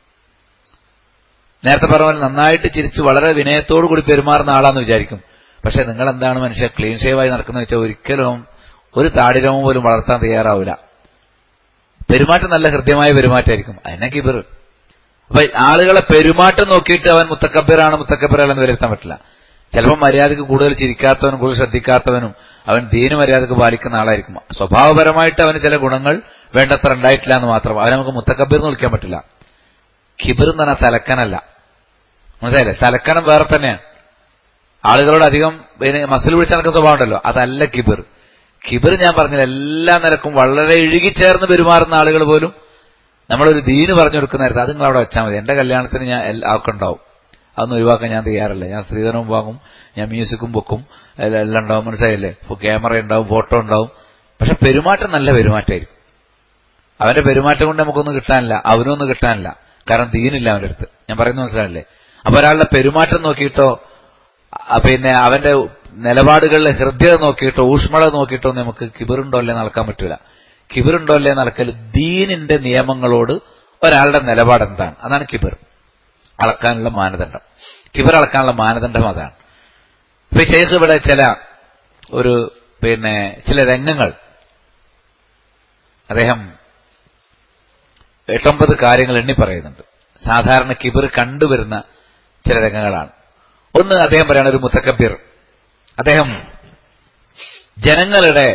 നേരത്തെ പറഞ്ഞ പോലെ നന്നായിട്ട് ചിരിച്ച് വളരെ വിനയത്തോടു കൂടി പെരുമാറുന്ന ആളാന്ന് വിചാരിക്കും പക്ഷെ നിങ്ങൾ എന്താണ് മനുഷ്യ ക്ലീൻ ഷേവായി നടക്കുന്ന വെച്ചാൽ ഒരിക്കലും ഒരു താടിരോമം പോലും വളർത്താൻ തയ്യാറാവില്ല പെരുമാറ്റം നല്ല ഹൃദ്യമായ പെരുമാറ്റമായിരിക്കും അതിനെ കിബർ അപ്പൊ ആളുകളെ പെരുമാറ്റം നോക്കിയിട്ട് അവൻ മുത്തക്കബീറാണ് മുത്തക്കബീറാണെന്ന് വിലയിരുത്താൻ പറ്റില്ല ചിലപ്പോൾ മര്യാദക്ക് കൂടുതൽ ചിരിക്കാത്തവനും കൂടുതൽ ശ്രദ്ധിക്കാത്തവനും അവൻ ദീന് മര്യാദക്ക് പാലിക്കുന്ന ആളായിരിക്കും സ്വഭാവപരമായിട്ട് അവന് ചില ഗുണങ്ങൾ വേണ്ടത്ര ഉണ്ടായിട്ടില്ല എന്ന് മാത്രം അവനെ നമുക്ക് മുത്തക്കബീർ എന്ന് വിളിക്കാൻ പറ്റില്ല കിബിർ എന്ന് പറഞ്ഞാൽ തലക്കനല്ല മനസ്സിലായില്ലേ തലക്കനം വേറെ തന്നെയാണ് ആളുകളോട് അധികം പിന്നെ മസിൽ പിടിച്ച് നടക്കുന്ന സ്വഭാവം ഉണ്ടല്ലോ അതല്ല കിബിർ കിബിർ ഞാൻ പറഞ്ഞത് എല്ലാ നിരക്കും വളരെ ഇഴുകിച്ചേർന്ന് പെരുമാറുന്ന ആളുകൾ പോലും നമ്മളൊരു ദീന് പറഞ്ഞു കൊടുക്കുന്ന നേരത്തെ അത് നിങ്ങൾ അവിടെ വെച്ചാൽ മതി എന്റെ കല്യാണത്തിന് ഞാൻ എല്ലാ- ആൾക്ക് ഉണ്ടാവും അതൊന്നും ഒഴിവാക്കാൻ ഞാൻ തയ്യാറല്ല ഞാൻ സ്ത്രീധനവും വാങ്ങും ഞാൻ മ്യൂസിക്കും വെക്കും എല്ലാം എല്ലാം ഉണ്ടാവും മനസ്സിലായില്ലേ ക്യാമറ ഉണ്ടാവും ഫോട്ടോ ഉണ്ടാവും പക്ഷെ പെരുമാറ്റം നല്ല പെരുമാറ്റമായിരിക്കും അവന്റെ പെരുമാറ്റം കൊണ്ട് നമുക്കൊന്നും കിട്ടാനില്ല അവനൊന്നും കിട്ടാനില്ല കാരണം ദീനില്ല അവന്റെ അടുത്ത് ഞാൻ പറയുന്നത് മനസ്സിലായില്ലേ അപ്പൊ ഒരാളുടെ പെരുമാറ്റം നോക്കിയിട്ടോ അ- പിന്നെ അവന്റെ നിലപാടുകളിലെ ഹൃദയം നോക്കിയിട്ടോ ഊഷ്മള നോക്കിയിട്ടോ നമുക്ക് കിബിറുണ്ടോ അല്ലേ നടക്കാൻ പറ്റൂല കിബിറുണ്ടോ അല്ലേ നടക്കൽ ദീനിന്റെ നിയമങ്ങളോട് ഒരാളുടെ നിലപാട് എന്താണ് അതാണ് കിബിർ അളക്കാനുള്ള മാനദണ്ഡം കിബിർ അളക്കാനുള്ള മാനദണ്ഡം അതാണ് ഇപ്പൊ ഈ ഷെയ്ഖ് ഇവിടെ ചില ഒരു പിന്നെ ചില രംഗങ്ങൾ അദ്ദേഹം എട്ടൊമ്പത് കാര്യങ്ങൾ എണ്ണി പറയുന്നുണ്ട് സാധാരണ കിബിർ കണ്ടുവരുന്ന ചില രംഗങ്ങളാണ് ഒന്ന് അദ്ദേഹം പറയാണ് ഒരു മുത്തക്കബിർ അദ്ദേഹം ജനങ്ങളുടെ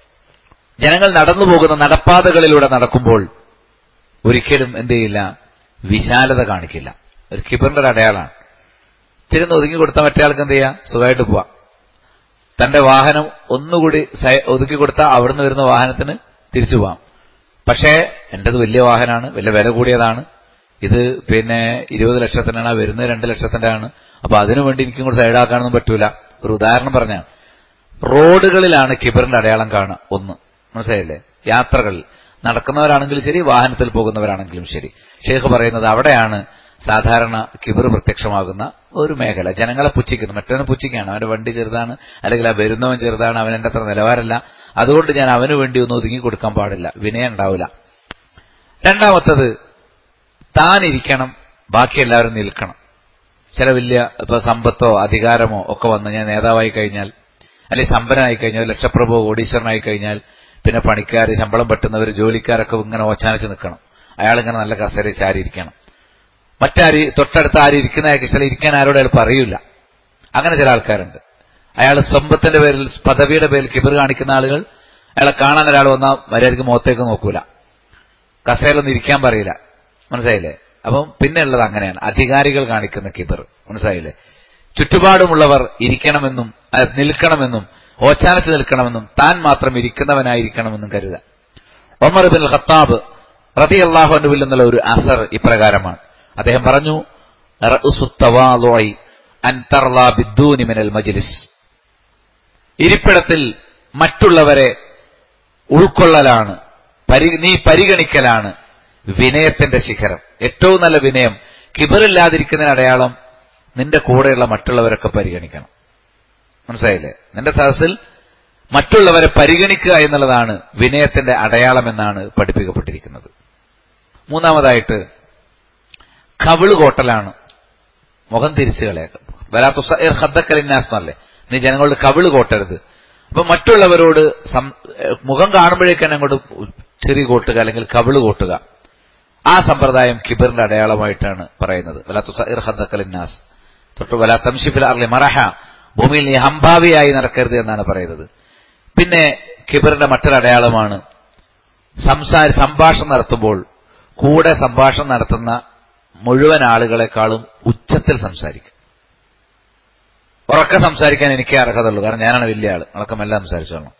ജനങ്ങൾ നടന്നു പോകുന്ന നടപ്പാതകളിലൂടെ നടക്കുമ്പോൾ ഒരിക്കലും എന്ത് ചെയ്യില്ല വിശാലത കാണിക്കില്ല ഒരു കിബറിന്റെ ഒരു അടയാളാണ് ഇച്ചിരി ഒതുങ്ങി കൊടുത്താൽ മറ്റേ ആൾക്ക് എന്ത് ചെയ്യാം സുഖമായിട്ട് പോവാം തന്റെ വാഹനം ഒന്നുകൂടി സൈ- ഒതുക്കി കൊടുത്താൽ അവിടുന്ന് വരുന്ന വാഹനത്തിന് തിരിച്ചു പോവാം പക്ഷേ എന്റേത് വലിയ വാഹനമാണ് വലിയ വില കൂടിയതാണ് ഇത് പിന്നെ ഇരുപത് ലക്ഷത്തിനാണ് വരുന്നത് രണ്ട് ലക്ഷത്തിന്റെ ആണ് അപ്പൊ അതിനു വേണ്ടി എനിക്കും കൂടെ സൈഡാക്കാനൊന്നും പറ്റൂല ഒരു ഉദാഹരണം പറഞ്ഞാൽ റോഡുകളിലാണ് കിബറിന്റെ അടയാളം കാണുക ഒന്ന് മനസ്സിലായില്ലേ യാത്രകളിൽ നടക്കുന്നവരാണെങ്കിലും ശരി വാഹനത്തിൽ പോകുന്നവരാണെങ്കിലും ശരി ഷേഖ് പറയുന്നത് അവിടെയാണ് സാധാരണ കിബർ പ്രത്യക്ഷമാകുന്ന ഒരു മേഖല ജനങ്ങളെ പുച്ഛിക്കുന്നു മറ്റവനെ പുച്ഛിക്കുകയാണ് അവന്റെ വണ്ടി ചെറുതാണ് അല്ലെങ്കിൽ ആ വരുന്നവൻ ചെറുതാണ് അവൻ എന്റെ അത്ര നിലവാരമല്ല അതുകൊണ്ട് ഞാൻ അവന് വേണ്ടി ഒന്നും ഒതുങ്ങി കൊടുക്കാൻ പാടില്ല വിനയം ഉണ്ടാവില്ല രണ്ടാമത്തത് താൻ ഇരിക്കണം ബാക്കി എല്ലാവരും നിൽക്കണം ചില വലിയ ഇപ്പൊ സമ്പത്തോ അധികാരമോ ഒക്കെ വന്ന് ഞാൻ നേതാവായി കഴിഞ്ഞാൽ അല്ലെങ്കിൽ സമ്പന്നനായി കഴിഞ്ഞാൽ ലക്ഷപ്രഭോ കോടീശ്വരനായി കഴിഞ്ഞാൽ പിന്നെ പണിക്കാർ ശമ്പളം പറ്റുന്നവർ ജോലിക്കാരൊക്കെ ഇങ്ങനെ ഓച്ചാനിച്ച് നിൽക്കണം അയാളിങ്ങനെ നല്ല കസേര ചാരിയിരിക്കണം മറ്റാര് തൊട്ടടുത്ത് ആര് ഇരിക്കുന്ന അയാൾക്ക് ഇഷ്ടം ഇരിക്കാൻ ആരോട് അയാൾ പറയൂല അങ്ങനെ ചില ആൾക്കാരുണ്ട് അയാൾ സമ്പത്തിന്റെ പേരിൽ പദവിയുടെ പേരിൽ കിബർ കാണിക്കുന്ന ആളുകൾ അയാളെ കാണാൻ ഒരാൾ വന്നാൽ മര്യാദയ്ക്ക് മുഖത്തേക്ക് നോക്കൂല കസേരൊന്നും ഇരിക്കാൻ പറയില്ല മനസ്സിലായില്ലേ അപ്പം പിന്നെ ഉള്ളത് അങ്ങനെയാണ് അധികാരികൾ കാണിക്കുന്ന കിബർ മനസ്സിലായില്ലേ ചുറ്റുപാടുമുള്ളവർ ഇരിക്കണമെന്നും അത് നിൽക്കണമെന്നും ഓച്ചാനച്ച് നിൽക്കണമെന്നും താൻ മാത്രം ഇരിക്കുന്നവനായിരിക്കണമെന്നും കരുതാം ഒമർ ബിൻ ഖത്താബ് റതി അള്ളാഹുവിൽ നിന്നുള്ള ഒരു അസർ ഇപ്രകാരമാണ് അദ്ദേഹം പറഞ്ഞു "റഅ്സു തവാളുഇ അൻ തർളാ ബിദ്ദൂനി മിനൽ മജ്ലിസ് ഇരിപ്പിടത്തിൽ മറ്റുള്ളവരെ ഉൾക്കൊള്ളലാണ് പരി- നീ പരിഗണിക്കലാണ് വിനയത്തിന്റെ ശിഖരം ഏറ്റവും നല്ല വിനയം കിബറില്ലാതിരിക്കുന്നതിന് അടയാളം നിന്റെ കൂടെയുള്ള മറ്റുള്ളവരൊക്കെ പരിഗണിക്കണം മനസ്സിലായില്ലേ നിന്റെ സദസ്സിൽ മറ്റുള്ളവരെ പരിഗണിക്കുക എന്നുള്ളതാണ് വിനയത്തിന്റെ അടയാളമെന്നാണ് പഠിപ്പിക്കപ്പെട്ടിരിക്കുന്നത് മൂന്നാമതായിട്ട് കവിള് കോട്ടലാണ് മുഖം തിരിച്ചു കളയാം വലാത്തുസക്കലിന്നാസ് എന്നല്ലേ നീ ജനങ്ങളുടെ കവിള് കോട്ടരുത് അപ്പൊ മറ്റുള്ളവരോട് സം- ഏഹ് മുഖം കാണുമ്പോഴേക്കാണ് അങ്ങോട്ട് ചെറിയ കോട്ടുക അല്ലെങ്കിൽ കവിള് കോട്ടുക ആ സമ്പ്രദായം കിബറിന്റെ അടയാളമായിട്ടാണ് പറയുന്നത് വലാത്തുസക്കലിന്നാസ് തൊട്ട് വലാ തംഷിഫിൽ അർലി മറഹ ഭൂമിയിൽ നീ ഹംഭാവിയായി നടക്കരുത് എന്നാണ് പറയുന്നത് പിന്നെ കിബറിന്റെ മറ്റൊരു അടയാളമാണ് സംസാര സംഭാഷണം നടത്തുമ്പോൾ കൂടെ സംഭാഷണം നടത്തുന്ന മുഴുവൻ ആളുകളെക്കാളും ഉച്ചത്തിൽ സംസാരിക്കും ഉറക്കെ സംസാരിക്കാൻ എനിക്കേ അർഹതയുള്ളൂ കാരണം ഞാനാണ് വലിയ ആള് നിങ്ങളൊക്കെ മെല്ലെ സംസാരിച്ചോളണം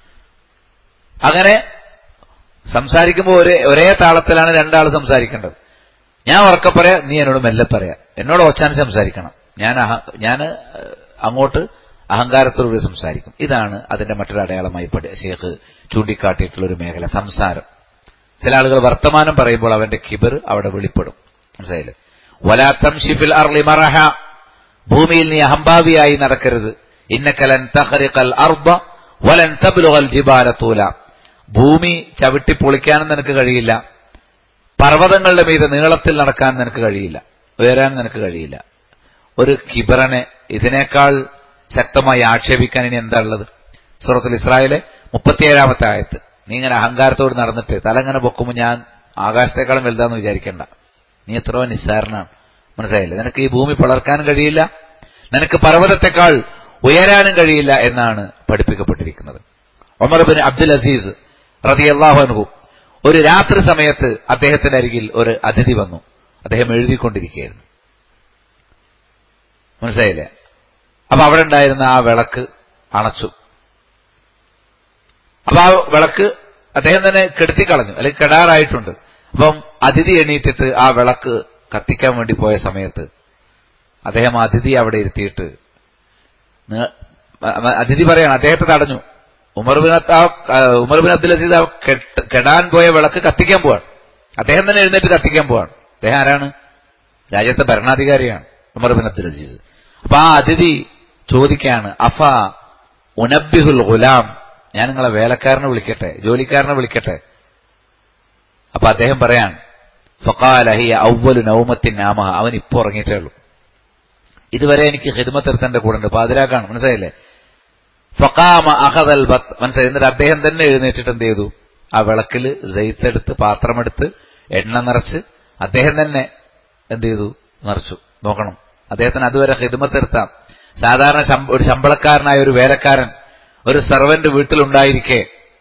അങ്ങനെ സംസാരിക്കുമ്പോൾ ഒരേ ഒരേ താളത്തിലാണ് രണ്ടാൾ സംസാരിക്കേണ്ടത് ഞാൻ ഉറക്കെ പറയാ നീ എന്നോട് മെല്ലെ പറയാ എന്നോട് ഒച്ചാൻ സംസാരിക്കണം ഞാൻ അഹ- ഞാൻ ഏഹ്, അങ്ങോട്ട് അഹങ്കാരത്തോടുകൂടി സംസാരിക്കും ഇതാണ് അതിന്റെ മറ്റൊരു അടയാളമായി പഠി- ഷേഖ് ചൂണ്ടിക്കാട്ടിയിട്ടുള്ള ഒരു മേഖല സംസാരം ചില ആളുകൾ വർത്തമാനം പറയുമ്പോൾ അവന്റെ കിബർ അവിടെ വെളിപ്പെടും മനസ്സിലായില്ലേ വലാത്തം ഷിഫിൽ അർലി മറഹ ഭൂമിയിൽ നീ അഹംഭാവിയായി നടക്കരുത് ഇന്നക്കലൻ തഹറിഖൽ അർബ വലൻ തബ്ലുഗൽ ജിബാല തൂല ഭൂമി ചവിട്ടി പൊളിക്കാനും നിനക്ക് കഴിയില്ല പർവ്വതങ്ങളുടെ മീതെ നീളത്തിൽ നടക്കാൻ നിനക്ക് കഴിയില്ല ഉയരാൻ നിനക്ക് കഴിയില്ല ഒരു കിബറനെ ഇതിനേക്കാൾ ശക്തമായി ആക്ഷേപിക്കാൻ ഇനി എന്താ ഉള്ളത് സൂറത്തുൽ ഇസ്രായേലെ മുപ്പത്തിയേഴാമത്തെ ആയത്ത് നീ ഇങ്ങനെ അഹങ്കാരത്തോട് നടന്നിട്ട് തലങ്ങനെ പൊക്കുമ്പോൾ ഞാൻ ആകാശത്തെക്കാളും വലുതാന്ന് വിചാരിക്കണ്ട നീ എത്രയോ നിസ്സാരനാണ് മനസ്സിലായില്ലേ നിനക്ക് ഈ ഭൂമി പിളർക്കാനും കഴിയില്ല നിനക്ക് പർവ്വതത്തെക്കാൾ ഉയരാനും കഴിയില്ല എന്നാണ് പഠിപ്പിക്കപ്പെട്ടിരിക്കുന്നത് ഒമർ ബിൻ അബ്ദുൽ അസീസ് റതിയല്ലാഹു അൻഹു ഒരു രാത്രി സമയത്ത് അദ്ദേഹത്തിന്റെ അരികിൽ ഒരു അതിഥി വന്നു അദ്ദേഹം എഴുതിക്കൊണ്ടിരിക്കുകയായിരുന്നു മനസ്സിലായില്ലേ അപ്പൊ അവിടെ ഉണ്ടായിരുന്ന ആ വിളക്ക് അണച്ചു അപ്പൊ ആ വിളക്ക് അദ്ദേഹം തന്നെ കെടുത്തിക്കളഞ്ഞു അല്ലെങ്കിൽ കെടാറായിട്ടുണ്ട് അപ്പം അതിഥി എണീറ്റിട്ട് ആ വിളക്ക് കത്തിക്കാൻ വേണ്ടി പോയ സമയത്ത് അദ്ദേഹം അതിഥി അവിടെ ഇരുത്തിയിട്ട് നി- അതിഥി പറയാണ് അദ്ദേഹത്തെ തടഞ്ഞു ഉമർ ബിൻ അത്ത- ആ, ഉമർ ബിൻ അബ്ദുൽ അസീദ് ആ കെട്ട്- കെടാൻ പോയ വിളക്ക് കത്തിക്കാൻ പോവാണ് അദ്ദേഹം തന്നെ എഴുന്നേറ്റ് കത്തിക്കാൻ പോവാണ് അദ്ദേഹം ആരാണ് രാജ്യത്തെ ഭരണാധികാരിയാണ് ഉമർ ബിൻ അബ്ദുൽ അസീസ് അപ്പൊ ആ അതിഥി ചോദിക്കുകയാണ് അഫ ഉനബിഹുൽ ഗുലാം ഞാൻ നിങ്ങളെ വേലക്കാരനെ വിളിക്കട്ടെ ജോലിക്കാരനെ വിളിക്കട്ടെ അപ്പൊ അദ്ദേഹം പറയാൻ ഫക്കാലഹിയ ഔവലു നൗമത്തിൻ നാമഹ അവൻ ഇപ്പൊ ഉറങ്ങിയിട്ടേ ഉള്ളൂ ഇതുവരെ എനിക്ക് ഹിദ്മത്തെടുത്തന്റെ കൂടെ ഉണ്ട് പാതിരാക്കാണ് മനസ്സിലായില്ലേ ഫക്കാമ അഹദൽ ബത്ത് മനസ്സിലായി എന്നിട്ട് അദ്ദേഹം തന്നെ എഴുന്നേറ്റിട്ട് എന്ത് ചെയ്തു ആ വിളക്കിൽ ജെയ്ത്തെടുത്ത് പാത്രമെടുത്ത് എണ്ണ നിറച്ച് അദ്ദേഹം തന്നെ എന്ത് ചെയ്തു നിറച്ചു നോക്കണം അദ്ദേഹത്തിന് അതുവരെ ഹിദ്മത്തെടുത്ത സാധാരണ ശമ്പ- ഒരു ശമ്പളക്കാരനായ ഒരു വേലക്കാരൻ ഒരു സെർവന്റ് വീട്ടിലുണ്ടായിരിക്കെ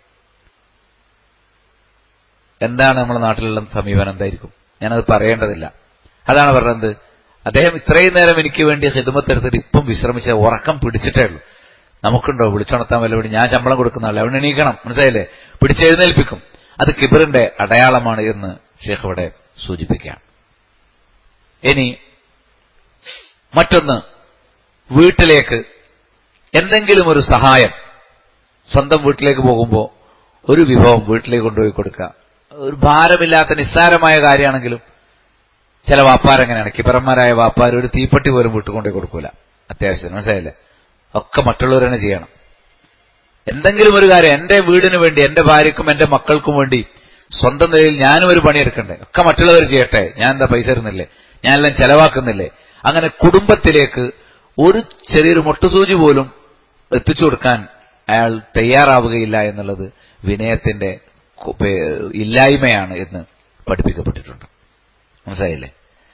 എന്താണ് നമ്മുടെ നാട്ടിലുള്ള സമീപനം എന്തായിരിക്കും ഞാനത് പറയേണ്ടതില്ല അതാണ് പറഞ്ഞത് അദ്ദേഹം ഇത്രയും നേരം എനിക്ക് വേണ്ടി ഹിദ്മത്തെടുത്തിട്ട് ഇപ്പം വിശ്രമിച്ച ഉറക്കം പിടിച്ചിട്ടേ ഉള്ളൂ നമുക്കുണ്ടോ വിളിച്ചുണർത്താൻ വല്ല വേണ്ടി ഞാൻ ശമ്പളം കൊടുക്കുന്ന ആളെ അവൻ എണീക്കണം മനസ്സിലായില്ലേ പിടിച്ചെഴുന്നേൽപ്പിക്കും അത് കിബറിന്റെ അടയാളമാണ് എന്ന് ഷേഖ് ഇവിടെ സൂചിപ്പിക്കുകയാണ് ഇനി മറ്റൊന്ന് വീട്ടിലേക്ക് എന്തെങ്കിലും ഒരു സഹായം സ്വന്തം വീട്ടിലേക്ക് പോകുമ്പോൾ ഒരു വിഭവം വീട്ടിലേക്ക് കൊണ്ടുപോയി കൊടുക്കുക ഒരു ഭാരമില്ലാത്ത നിസ്സാരമായ കാര്യമാണെങ്കിലും ചില വാപ്പാരെങ്ങനെയാണ് കിബറന്മാരായ വാപ്പാർ ഒരു തീപ്പെട്ടി പോലും വീട്ടിൽ കൊണ്ടുപോയി കൊടുക്കൂല അത്യാവശ്യത്തിന് മനസ്സിലായില്ലേ ഒക്കെ മറ്റുള്ളവർ തന്നെ ചെയ്യണം എന്തെങ്കിലും ഒരു കാര്യം എന്റെ വീടിന് വേണ്ടി എന്റെ ഭാര്യക്കും എന്റെ മക്കൾക്കും വേണ്ടി സ്വന്തം നിലയിൽ ഞാനും ഒരു പണിയെടുക്കണ്ടേ ഒക്കെ മറ്റുള്ളവർ ചെയ്യട്ടെ ഞാൻ എന്താ പൈസ തരുന്നില്ലേ ഞാൻ എല്ലാം ചെലവാക്കുന്നില്ലേ അങ്ങനെ കുടുംബത്തിലേക്ക് ഒരു ചെറിയൊരു മുട്ടുസൂചി പോലും എത്തിച്ചു കൊടുക്കാൻ അയാൾ തയ്യാറാവുകയില്ല എന്നുള്ളത് വിനയത്തിന്റെ കു- പേ- ഇല്ലായ്മയാണ് എന്ന് പഠിപ്പിക്കപ്പെട്ടിട്ടുണ്ട് മനസ്സിലായില്ലേ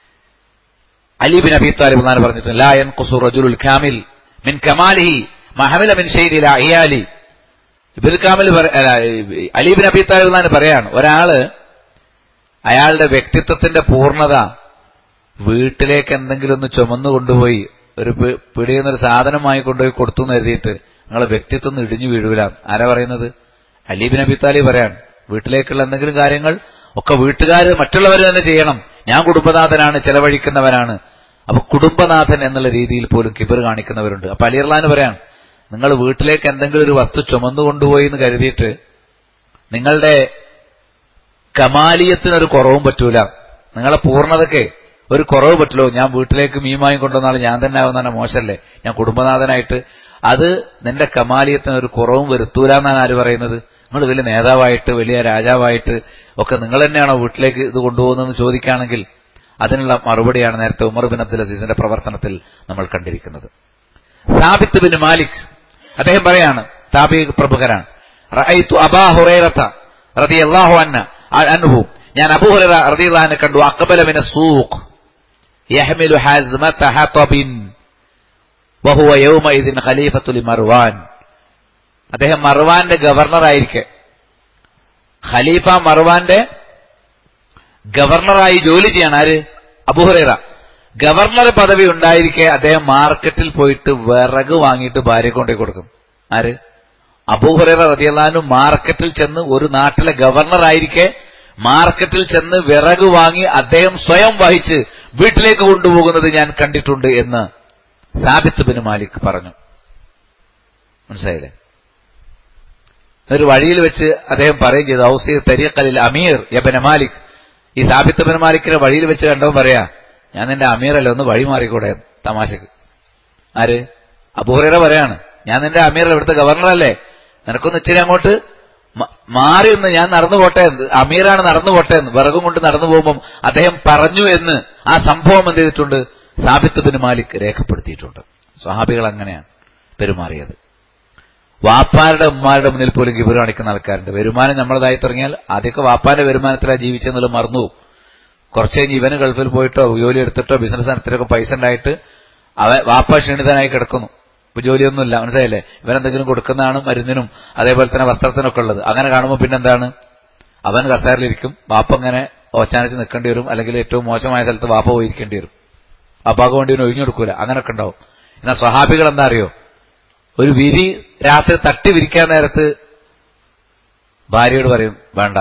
അലി ബിൻ അബി താലിബ് എന്നാണ് പറഞ്ഞിട്ടുണ്ട് ലാ യൻഖുസു റജുലുൽ കാമിൽ മിൻ കമാലിഹി മഹമില മിൻ ഷൈദിൽ അഹിയാലി ഇബിൽ കാമിൽ പറ- അല്ല, അലി ബിൻ അബി താലിബ് എന്നാണ് പറയാണ് ഒരാള് അയാളുടെ വ്യക്തിത്വത്തിന്റെ പൂർണ്ണത വീട്ടിലേക്ക് എന്തെങ്കിലും ഒന്ന് ചുമന്നു കൊണ്ടുപോയി ഒരു പി- പിടിയിൽ നിന്നൊരു സാധനം വാങ്ങി കൊണ്ടുപോയി കൊടുത്തു എന്ന് എഴുതിയിട്ട് നിങ്ങളെ വ്യക്തിത്വം ഒന്ന് ഇടിഞ്ഞു വീഴൂല ആരാ പറയുന്നത് അലീബിൻ അബി താലി പറയാൻ വീട്ടിലേക്കുള്ള എന്തെങ്കിലും കാര്യങ്ങൾ ഒക്കെ വീട്ടുകാർ മറ്റുള്ളവർ തന്നെ ചെയ്യണം ഞാൻ കുടുംബനാഥനാണ് ചെലവഴിക്കുന്നവനാണ് അപ്പൊ കുടുംബനാഥൻ എന്നുള്ള രീതിയിൽ പോലും കിബർ കാണിക്കുന്നവരുണ്ട് അപ്പൊ അലിയർലാന്ന് പറയാൻ നിങ്ങൾ വീട്ടിലേക്ക് എന്തെങ്കിലും ഒരു വസ്തു ചുമന്നു കൊണ്ടുപോയി എന്ന് കരുതിയിട്ട് നിങ്ങളുടെ കമാലിയത്തിനൊരു കുറവും പറ്റൂല നിങ്ങളെ പൂർണ്ണതയ്ക്ക് ഒരു കുറവ് പറ്റുള്ളൂ ഞാൻ വീട്ടിലേക്ക് മീമായി കൊണ്ടുവന്നാൽ ഞാൻ തന്നെ ആവുന്ന മോശമല്ലേ ഞാൻ കുടുംബനാഥനായിട്ട് അത് നിന്റെ കമാലിയത്തിന് ഒരു കുറവും വരുത്തൂല എന്നാണ് ആര് പറയുന്നത് നിങ്ങൾ വലിയ നേതാവായിട്ട് വലിയ രാജാവായിട്ട് ഒക്കെ നിങ്ങൾ തന്നെയാണോ വീട്ടിലേക്ക് ഇത് കൊണ്ടുപോകുന്നതെന്ന് ചോദിക്കുകയാണെങ്കിൽ അതിനുള്ള മറുപടിയാണ് നേരത്തെ ഉമർ ബിൻ അബ്ദുൽ അസീസിന്റെ പ്രവർത്തനത്തിൽ നമ്മൾ കണ്ടിരിക്കുന്നത് സാബിത്ത് ബിൻ മാലിക് അദ്ദേഹം പറയാണ് താബി പ്രമുഖരാണ് റഅയ്തു അബാ ഹുറൈറത റളിയല്ലാഹു അൻഹു അൻഹു ഞാൻ അബൂ ഹുറൈറ റളിയല്ലാഹു അൻഹു കണ്ടു അഖബല മിന സൂഖ് يحمل حزمة حطب وهو يومئذ خليفة لمروان അദ്ദേഹം മർവാന്റെ ഗവർണറായിരിക്കെ ഖലീഫ മർവാന്റെ ഗവർണറായി ജോലി ചെയ്യാണ് ആര് അബുഹുറൈറ ഗവർണർ പദവി ഉണ്ടായിരിക്കെ അദ്ദേഹം മാർക്കറ്റിൽ പോയിട്ട് വിറക് വാങ്ങിയിട്ട് ഭാര്യ കൊണ്ടുപോയി കൊടുക്കും ആര് അബൂഹുറൈറ റതിയല്ലാനും മാർക്കറ്റിൽ ചെന്ന് ഒരു നാട്ടിലെ ഗവർണർ ആയിരിക്കെ മാർക്കറ്റിൽ ചെന്ന് വിറക് വാങ്ങി അദ്ദേഹം സ്വയം വഹിച്ച് വീട്ടിലേക്ക് കൊണ്ടുപോകുന്നത് ഞാൻ കണ്ടിട്ടുണ്ട് എന്ന് സാബിത്ത് ബിൻ മാലിക് പറഞ്ഞു മനസ്സിലായില്ലേ ഒരു വഴിയിൽ വെച്ച് അദ്ദേഹം പറയും ചെയ്തു ഔസീർ തരീഖലിൽ അമീർ യബന മാലിക് ഈ സാബിത്ത് ബിൻ മാലിക്കിനെ വഴിയിൽ വെച്ച് കണ്ടവൻ പറയാ ഞാൻ നിന്റെ അമീറല്ല ഒന്ന് വഴി മാറിക്കൂടെ തമാശക്ക് ആര് അബൂഹറ പറയാണ് ഞാൻ നിന്റെ അമീർ ഇവിടുത്തെ ഗവർണറല്ലേ നിനക്കൊന്ന് ഇച്ചിരി അങ്ങോട്ട് മ- മാറി നിന്ന് ഞാൻ നടന്നു പോട്ടെ എന്ന് അമീറാണ് നടന്നു പോട്ടെ എന്ന് വിറകും കൊണ്ട് നടന്നു പോകുമ്പോൾ അദ്ദേഹം പറഞ്ഞു എന്ന് ആ സംഭവം എന്ത് ചെയ്തിട്ടുണ്ട് സാബിത്ത് ബിൻ മാലിക് രേഖപ്പെടുത്തിയിട്ടുണ്ട് സ്വഹാബികൾ അങ്ങനെയാണ് പെരുമാറിയത് വാപ്പാരുടെ ഉമ്മാരുടെ മുന്നിൽ പോലും കിബിർ കാണിക്കുന്ന ആൾക്കാരുണ്ട് വരുമാനം നമ്മളതായി തുടങ്ങിയാൽ ആദ്യമൊക്കെ വാപ്പാന്റെ വരുമാനത്തിലാണ് ജീവിച്ചെന്നുള്ളത് മറന്നുപോകും കുറച്ച് കഴിഞ്ഞ് ഇവന് ഗൾഫിൽ പോയിട്ടോ ജോലി എടുത്തിട്ടോ ബിസിനസ് നടത്തിയിട്ടൊക്കെ പൈസ ഉണ്ടായിട്ട് അവ വാപ്പ ക്ഷീണിതനായി കിടക്കുന്നു ഇപ്പൊ ജോലിയൊന്നുമില്ല മനസ്സിലായില്ലേ ഇവനെന്തെങ്കിലും കൊടുക്കുന്നതാണ് മരുന്നിനും അതേപോലെ തന്നെ വസ്ത്രത്തിനൊക്കെ ഉള്ളത് അങ്ങനെ കാണുമ്പോൾ പിന്നെന്താണ് അവൻ കസേരയിലിരിക്കും വാപ്പ ഇങ്ങനെ ഓച്ചാനിച്ച് നിൽക്കേണ്ടി വരും അല്ലെങ്കിൽ ഏറ്റവും മോശമായ സ്ഥലത്ത് വാപ്പ പോയിരിക്കേണ്ടി വരും വാപ്പാക്ക് വേണ്ടി ഇവന് ഒഴിഞ്ഞു കൊടുക്കൂല അങ്ങനെയൊക്കെ ഉണ്ടാവും എന്നാൽ സ്വഹാബികൾ എന്താ അറിയോ ഒരു വിരി രാത്രി തട്ടി വിരിക്കാൻ നേരത്ത് ഭാര്യയോട് പറയും വേണ്ട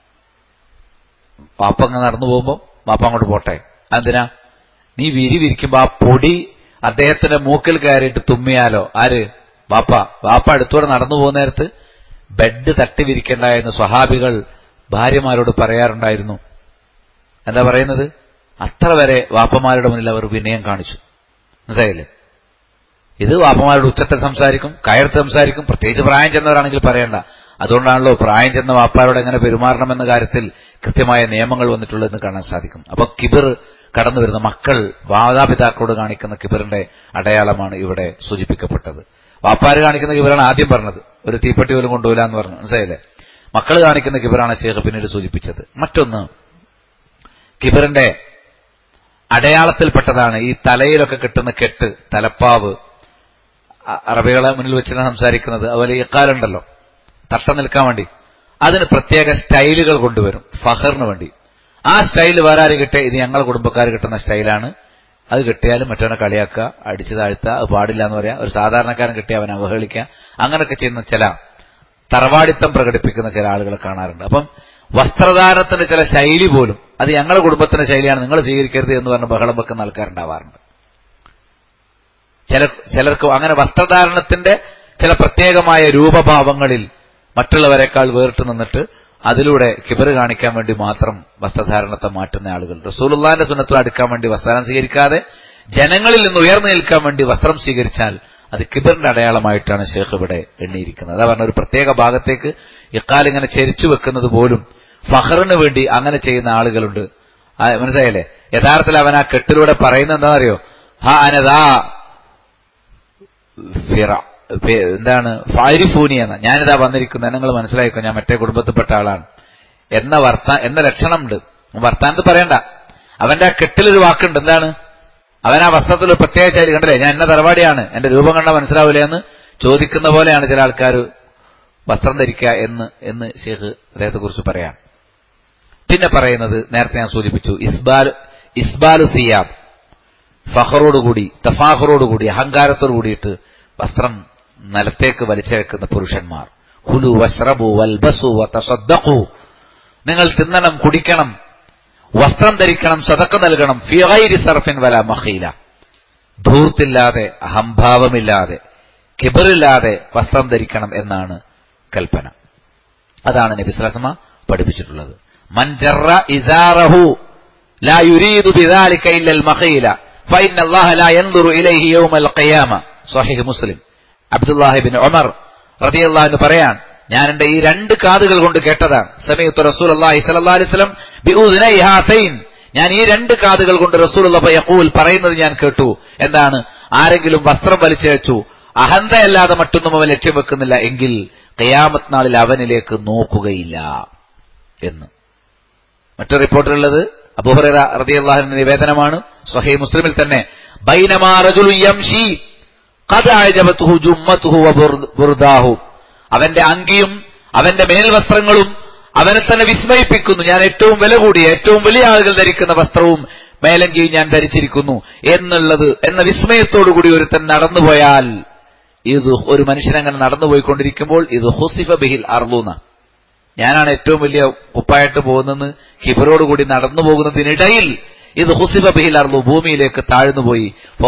വാപ്പ അങ്ങ് നടന്നു പോകുമ്പോൾ വാപ്പ അങ്ങോട്ട് പോട്ടെ എന്തിനാ നീ വിരി വിരിക്കുമ്പോ ആ പൊടി അദ്ദേഹത്തിന്റെ മൂക്കിൽ കയറിയിട്ട് തുമ്മിയാലോ ആര് വാപ്പ വാപ്പ അടുത്തൂടെ നടന്നു പോകുന്ന നേരത്ത് ബെഡ് തട്ടി വിരിക്കണ്ട എന്ന് സ്വഹാബികൾ ഭാര്യമാരോട് പറയാറുണ്ടായിരുന്നു എന്താ പറയുന്നത് അത്ര വരെ വാപ്പമാരുടെ മുന്നിൽ അവർ വിനയം കാണിച്ചു മനസ്സിലായില്ലേ ഇത് വാപ്പമാരോട് ഉച്ചത്തിൽ സംസാരിക്കും കയർത്ത് സംസാരിക്കും പ്രത്യേകിച്ച് പ്രായം ചെന്നവരാണെങ്കിൽ പറയണ്ട അതുകൊണ്ടാണല്ലോ പ്രായം ചെന്ന വാപ്പാരോട് എങ്ങനെ പെരുമാറണമെന്ന കാര്യത്തിൽ കൃത്യമായ നിയമങ്ങൾ വന്നിട്ടുള്ളതെന്ന് കാണാൻ സാധിക്കും അപ്പൊ കിബിർ കടന്നു വരുന്ന മക്കൾ മാതാപിതാക്കളോട് കാണിക്കുന്ന കിബിറിന്റെ അടയാളമാണ് ഇവിടെ സൂചിപ്പിക്കപ്പെട്ടത് വാപ്പാര് കാണിക്കുന്ന കിബിറാണ് ആദ്യം പറഞ്ഞത് ഒരു തീപ്പെട്ടി പോലും കൊണ്ടുപോയില്ല എന്ന് പറഞ്ഞു മനസ്സിലായില്ലേ മക്കൾ കാണിക്കുന്ന കിബിറാണ് ശേഖ പിന്നീട് സൂചിപ്പിച്ചത് മറ്റൊന്ന് കിബിറിന്റെ അടയാളത്തിൽപ്പെട്ടതാണ് ഈ തലയിലൊക്കെ കിട്ടുന്ന കെട്ട് തലപ്പാവ് അ- അറബികളെ മുന്നിൽ വെച്ചാണ് സംസാരിക്കുന്നത് അതുപോലെ ഇക്കാലുണ്ടല്ലോ തട്ട നിൽക്കാൻ വേണ്ടി അതിന് പ്രത്യേക സ്റ്റൈലുകൾ കൊണ്ടുവരും ഫഹറിന് വേണ്ടി ആ സ്റ്റൈൽ വേറെ ആര് കിട്ടിയ ഇത് ഞങ്ങളെ കുടുംബക്കാർ കിട്ടുന്ന സ്റ്റൈലാണ് അത് കിട്ടിയാലും മറ്റവനെ കളിയാക്കുക അടിച്ചു താഴ്ത്തുക അത് പാടില്ല എന്ന് പറയാം ഒരു സാധാരണക്കാരൻ കിട്ടിയ അവനെ അവഹേളിക്കുക അങ്ങനെയൊക്കെ ചെയ്യുന്ന ചില തറവാടിത്തം പ്രകടിപ്പിക്കുന്ന ചില ആളുകളെ കാണാറുണ്ട് അപ്പം വസ്ത്രധാരണത്തിന്റെ ചില ശൈലി പോലും അത് ഞങ്ങളുടെ കുടുംബത്തിന്റെ ശൈലിയാണ് നിങ്ങൾ സ്വീകരിക്കരുത് എന്ന് പറഞ്ഞ് ബഹളം വെക്കുന്ന ആൾക്കാരുണ്ടാവാറുണ്ട് ചില ചിലർക്ക് അങ്ങനെ വസ്ത്രധാരണത്തിന്റെ ചില പ്രത്യേകമായ രൂപഭാവങ്ങളിൽ മറ്റുള്ളവരെക്കാൾ വേറിട്ട് നിന്നിട്ട് അതിലൂടെ കിബറ് കാണിക്കാൻ വേണ്ടി മാത്രം വസ്ത്രധാരണത്തെ മാറ്റുന്ന ആളുകൾ റസൂലുള്ളാന്റെ സുന്നത്തിൽ അടുക്കാൻ വേണ്ടി വസ്ത്രം സ്വീകരിക്കാതെ ജനങ്ങളിൽ നിന്ന് ഉയർന്നു നിൽക്കാൻ വേണ്ടി വസ്ത്രം സ്വീകരിച്ചാൽ അത് കിബറിന്റെ അടയാളമായിട്ടാണ് ഷേഖ് ഇവിടെ എണ്ണിയിരിക്കുന്നത് അതാ പറഞ്ഞ ഒരു പ്രത്യേക ഭാഗത്തേക്ക് ഇക്കാൽ ഇങ്ങനെ ചെരിച്ചു വെക്കുന്നത് പോലും ഫഹറിന് വേണ്ടി അങ്ങനെ ചെയ്യുന്ന ആളുകളുണ്ട് ആ, മനസ്സിലായില്ലേ യഥാർത്ഥത്തിൽ അവൻ ആ കെട്ടിലൂടെ പറയുന്നത് എന്താണെന്നറിയോ ഹാ അനദാ ഫിറ ഫി- എന്താണ് ഫാരിഫൂനി എന്ന ഞാനിതാ വന്നിരിക്കുന്നത് നിങ്ങൾ മനസ്സിലായിക്കോ ഞാൻ മറ്റേ കുടുംബത്തിൽപ്പെട്ട ആളാണ് എന്ന വർത്താ എന്ന ലക്ഷണമുണ്ട് വർത്താനത്ത് പറയണ്ട അവന്റെ ആ കെട്ടിലൊരു വാക്കുണ്ട് എന്താണ് അവൻ ആ വസ്ത്രത്തിൽ ഒരു പ്രത്യേക ശൈലി കണ്ടില്ലേ ഞാൻ എന്നെ തറവാടിയാണ് എന്റെ രൂപം കണ്ട മനസ്സിലാവില്ല എന്ന് ചോദിക്കുന്ന പോലെയാണ് ചില ആൾക്കാർ വസ്ത്രം ധരിക്കുക എന്ന് എന്ന് ഷെയ്ഖ് അദ്ദേഹത്തെ കുറിച്ച് പറയാം പിന്നെ പറയുന്നത് നേരത്തെ ഞാൻ സൂചിപ്പിച്ചു ഇസ്ബാൽ ഇസ്ബാലു സിയാബ് ഫഹറോടുകൂടി തഫാഹറോടുകൂടി അഹങ്കാരത്തോടു കൂടിയിട്ട് വസ്ത്രം നിലത്തേക്ക് വലിച്ചഴക്കുന്ന പുരുഷന്മാർ കുലു വഷ്റബു വൽബസു വതസദ്ദഖു നിങ്ങൾ തിന്നണം കുടിക്കണം വസ്ത്രം ധരിക്കണം സതക്ക നൽകണം ഫിഗൈരി സർഫിൻ വല മഖീല ധൂർത്തില്ലാതെ അഹംഭാവമില്ലാതെ കിബറില്ലാതെ വസ്ത്രം ധരിക്കണം എന്നാണ് കൽപ്പന അതാണ് നബിസ്ലാസമ പഠിപ്പിച്ചിട്ടുള്ളത് മൻജറ ഇസാറഹു لا يريد بذلك إلا المخيلة فإن الله لا ينظر إليه يوم القيامة صحيح مسلم عبد الله بن عمر رضي الله عنه പറയാൻ ഞാൻ എന്റെ ഈ രണ്ട് കാതുകൾ കൊണ്ട് കേട്ടതാണ് സമയത്ത് റസൂൽ അള്ളാഹി സല്ലല്ലാഹു അലൈഹി വസല്ലം ബിഉദ്നൈ ഹാതൈൻ ഞാൻ ഈ രണ്ട് കാതുകൾ കൊണ്ട് റസൂൽ യഖൂൽ പറയുന്നത് ഞാൻ കേട്ടു എന്താണ് ആരെങ്കിലും വസ്ത്രം വലിച്ചയച്ചു അഹന്തയല്ലാതെ മറ്റൊന്നും അവൻ ലക്ഷ്യം വെക്കുന്നില്ല എങ്കിൽ ഖിയാമത്ത് നാളിൽ അവനിലേക്ക് നോക്കുകയില്ല എന്ന് മറ്റൊരു റിപ്പോർട്ടിലുള്ളത് അബൂഹുറ റളിയല്ലാഹുവിന്റെ നിവേദനമാണ് സ്വഹീഹ് മുസ്ലിമിൽ തന്നെ ബൈനമാ റജുലുൻ യംശി ഖദ അഅജബതുഹു ജുമ്മതുഹു വബുർദാഹു അവന്റെ അങ്കിയും അവന്റെ മേൽവസ്ത്രങ്ങളും അവനെ തന്നെ വിസ്മയിപ്പിക്കുന്നു ഞാൻ ഏറ്റവും വില കൂടിയ ഏറ്റവും വലിയ ആളുകൾ ധരിക്കുന്ന വസ്ത്രവും മേലങ്കിയും ഞാൻ ധരിച്ചിരിക്കുന്നു എന്നുള്ളത് എന്ന വിസ്മയത്തോടുകൂടി ഒരുത്തൻ നടന്നുപോയാൽ ഇത് ഒരു മനുഷ്യനങ്ങനെ നടന്നുപോയിക്കൊണ്ടിരിക്കുമ്പോൾ ഇത് ഹുസിഫ ബിഹിൽ അർലൂന്ന ഞാനാണ് ഏറ്റവും വലിയ കുപ്പായിട്ട് പോകുന്നെന്ന് ഹിബറോടുകൂടി നടന്നു പോകുന്നതിനിടയിൽ ഇത് ഹുസിബ ബിഹിൽ അർലു ഭൂമിയിലേക്ക് താഴ്ന്നുപോയി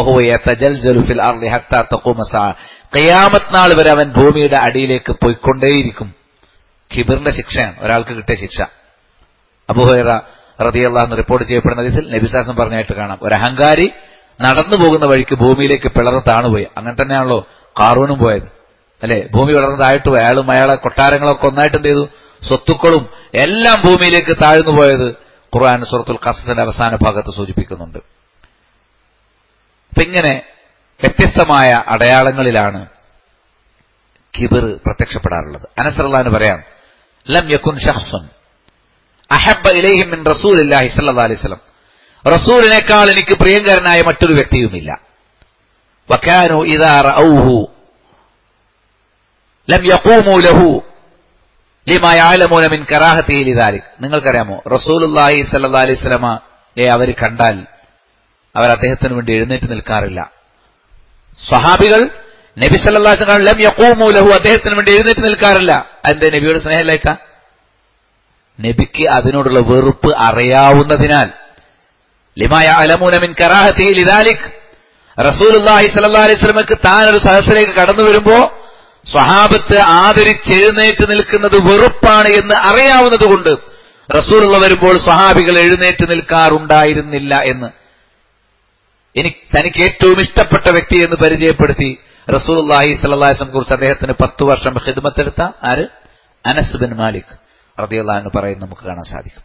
ഫിൽ അർലി ഹത്താ തഖൂമ സാ ഖിയാമത്ത് നാൾ വരെ അവൻ ഭൂമിയുടെ അടിയിലേക്ക് പോയിക്കൊണ്ടേയിരിക്കും ഖിബറിന്റെ ശിക്ഷയാണ് ഒരാൾക്ക് കിട്ടിയ ശിക്ഷ അബുഹൈറ റതിയല്ലാന്ന് റിപ്പോർട്ട് ചെയ്യപ്പെടുന്ന ഇതിൽ നബിസാസം പറഞ്ഞായിട്ട് കാണാം ഒരു അഹങ്കാരി നടന്നു പോകുന്ന വഴിക്ക് ഭൂമിയിലേക്ക് പിളർന്ന് താണുപോയി അങ്ങനെ തന്നെയാണല്ലോ കാറൂനും പോയത് അല്ലെ ഭൂമി പിളർന്ന് താഴ്ത്തു പോയി അയാളും അയാളെ കൊട്ടാരങ്ങളൊക്കെ ഒന്നായിട്ട് എന്ത് ചെയ്തു സ്വത്തുക്കളും എല്ലാം ഭൂമിയിലേക്ക് താഴ്ന്നു പോയത് ഖുർആൻ സുറത്തുൽ ഖസത്തിന്റെ അവസാന ഭാഗത്ത് സൂചിപ്പിക്കുന്നുണ്ട് അപ്പൊ ഇങ്ങനെ വ്യത്യസ്തമായ അടയാളങ്ങളിലാണ് കിബിർ പ്രത്യക്ഷപ്പെടാറുള്ളത് അനസറല്ലാന്ന് പറയാം ലം യക്കുൻ ഷഹ്സുൻ അഹബ്ബ ഇലൈഹിം മിൻ റസൂലില്ലാഹി സല്ലല്ലാഹു അലൈഹി വസല്ലം റസൂലിനേക്കാൾ എനിക്ക് പ്രിയങ്കരനായ മറ്റൊരു വ്യക്തിയുമില്ല വക്കാനു ഇദാ റഔഹു ലം യഖൂമു ലഹു ലിമാ യഅലമൂന മിൻ കറാഹത്തിഹി ലിദാലിക് നിങ്ങൾക്കറിയാമോ റസൂലുള്ളാഹി സല്ലല്ലാഹു അലൈഹി വസല്ലമ ഏ അവർ കണ്ടാൽ അവർ അദ്ദേഹത്തിന് വേണ്ടി എഴുന്നേറ്റ് നിൽക്കാറില്ല സ്വഹാബികൾ നബി സല്ലല്ലാഹു അലൈഹി വസല്ലം ലം യഖൂമു ലഹു അദ്ദേഹത്തിന് വേണ്ടി എഴുന്നേറ്റ് നിൽക്കാറില്ല അതെന്താ നബിയുടെ സ്നേഹമില്ലായിട്ടാ നബിക്ക് അതിനോടുള്ള വെറുപ്പ് അറിയാവുന്നതിനാൽ ലിമായ അലമൂന മിൻ കറാഹത്തി ലിദാലിക് റസൂലുള്ളാഹി സ്വല്ലല്ലാഹി അലൈഹി വസല്ലമക്ക് താൻ ഒരു സഹസിലേക്ക് കടന്നു വരുമ്പോ സ്വഹാബത്ത് ആദരിച്ചെഴുന്നേറ്റ് നിൽക്കുന്നത് വെറുപ്പാണ് എന്ന് അറിയാവുന്നതുകൊണ്ട് റസൂലുള്ള വരുമ്പോൾ സ്വഹാബികൾ എഴുന്നേറ്റ് നിൽക്കാറുണ്ടായിരുന്നില്ല എന്ന് എനിക്ക് തനിക്ക് ഏറ്റവും ഇഷ്ടപ്പെട്ട വ്യക്തി എന്ന് പരിചയപ്പെടുത്തി റസൂലുള്ളാഹി സ്വല്ലല്ലാഹി അലൈഹി വസല്ലം കുറിച്ച് അദ്ദേഹത്തിന് പത്ത് വർഷം ഖിദ്മത്തെടുത്ത ആര് അനസ് ബിൻ മാലിക് റളിയല്ലാഹു അൻഹു പറയുന്നത് നമുക്ക് കാണാൻ സാധിക്കും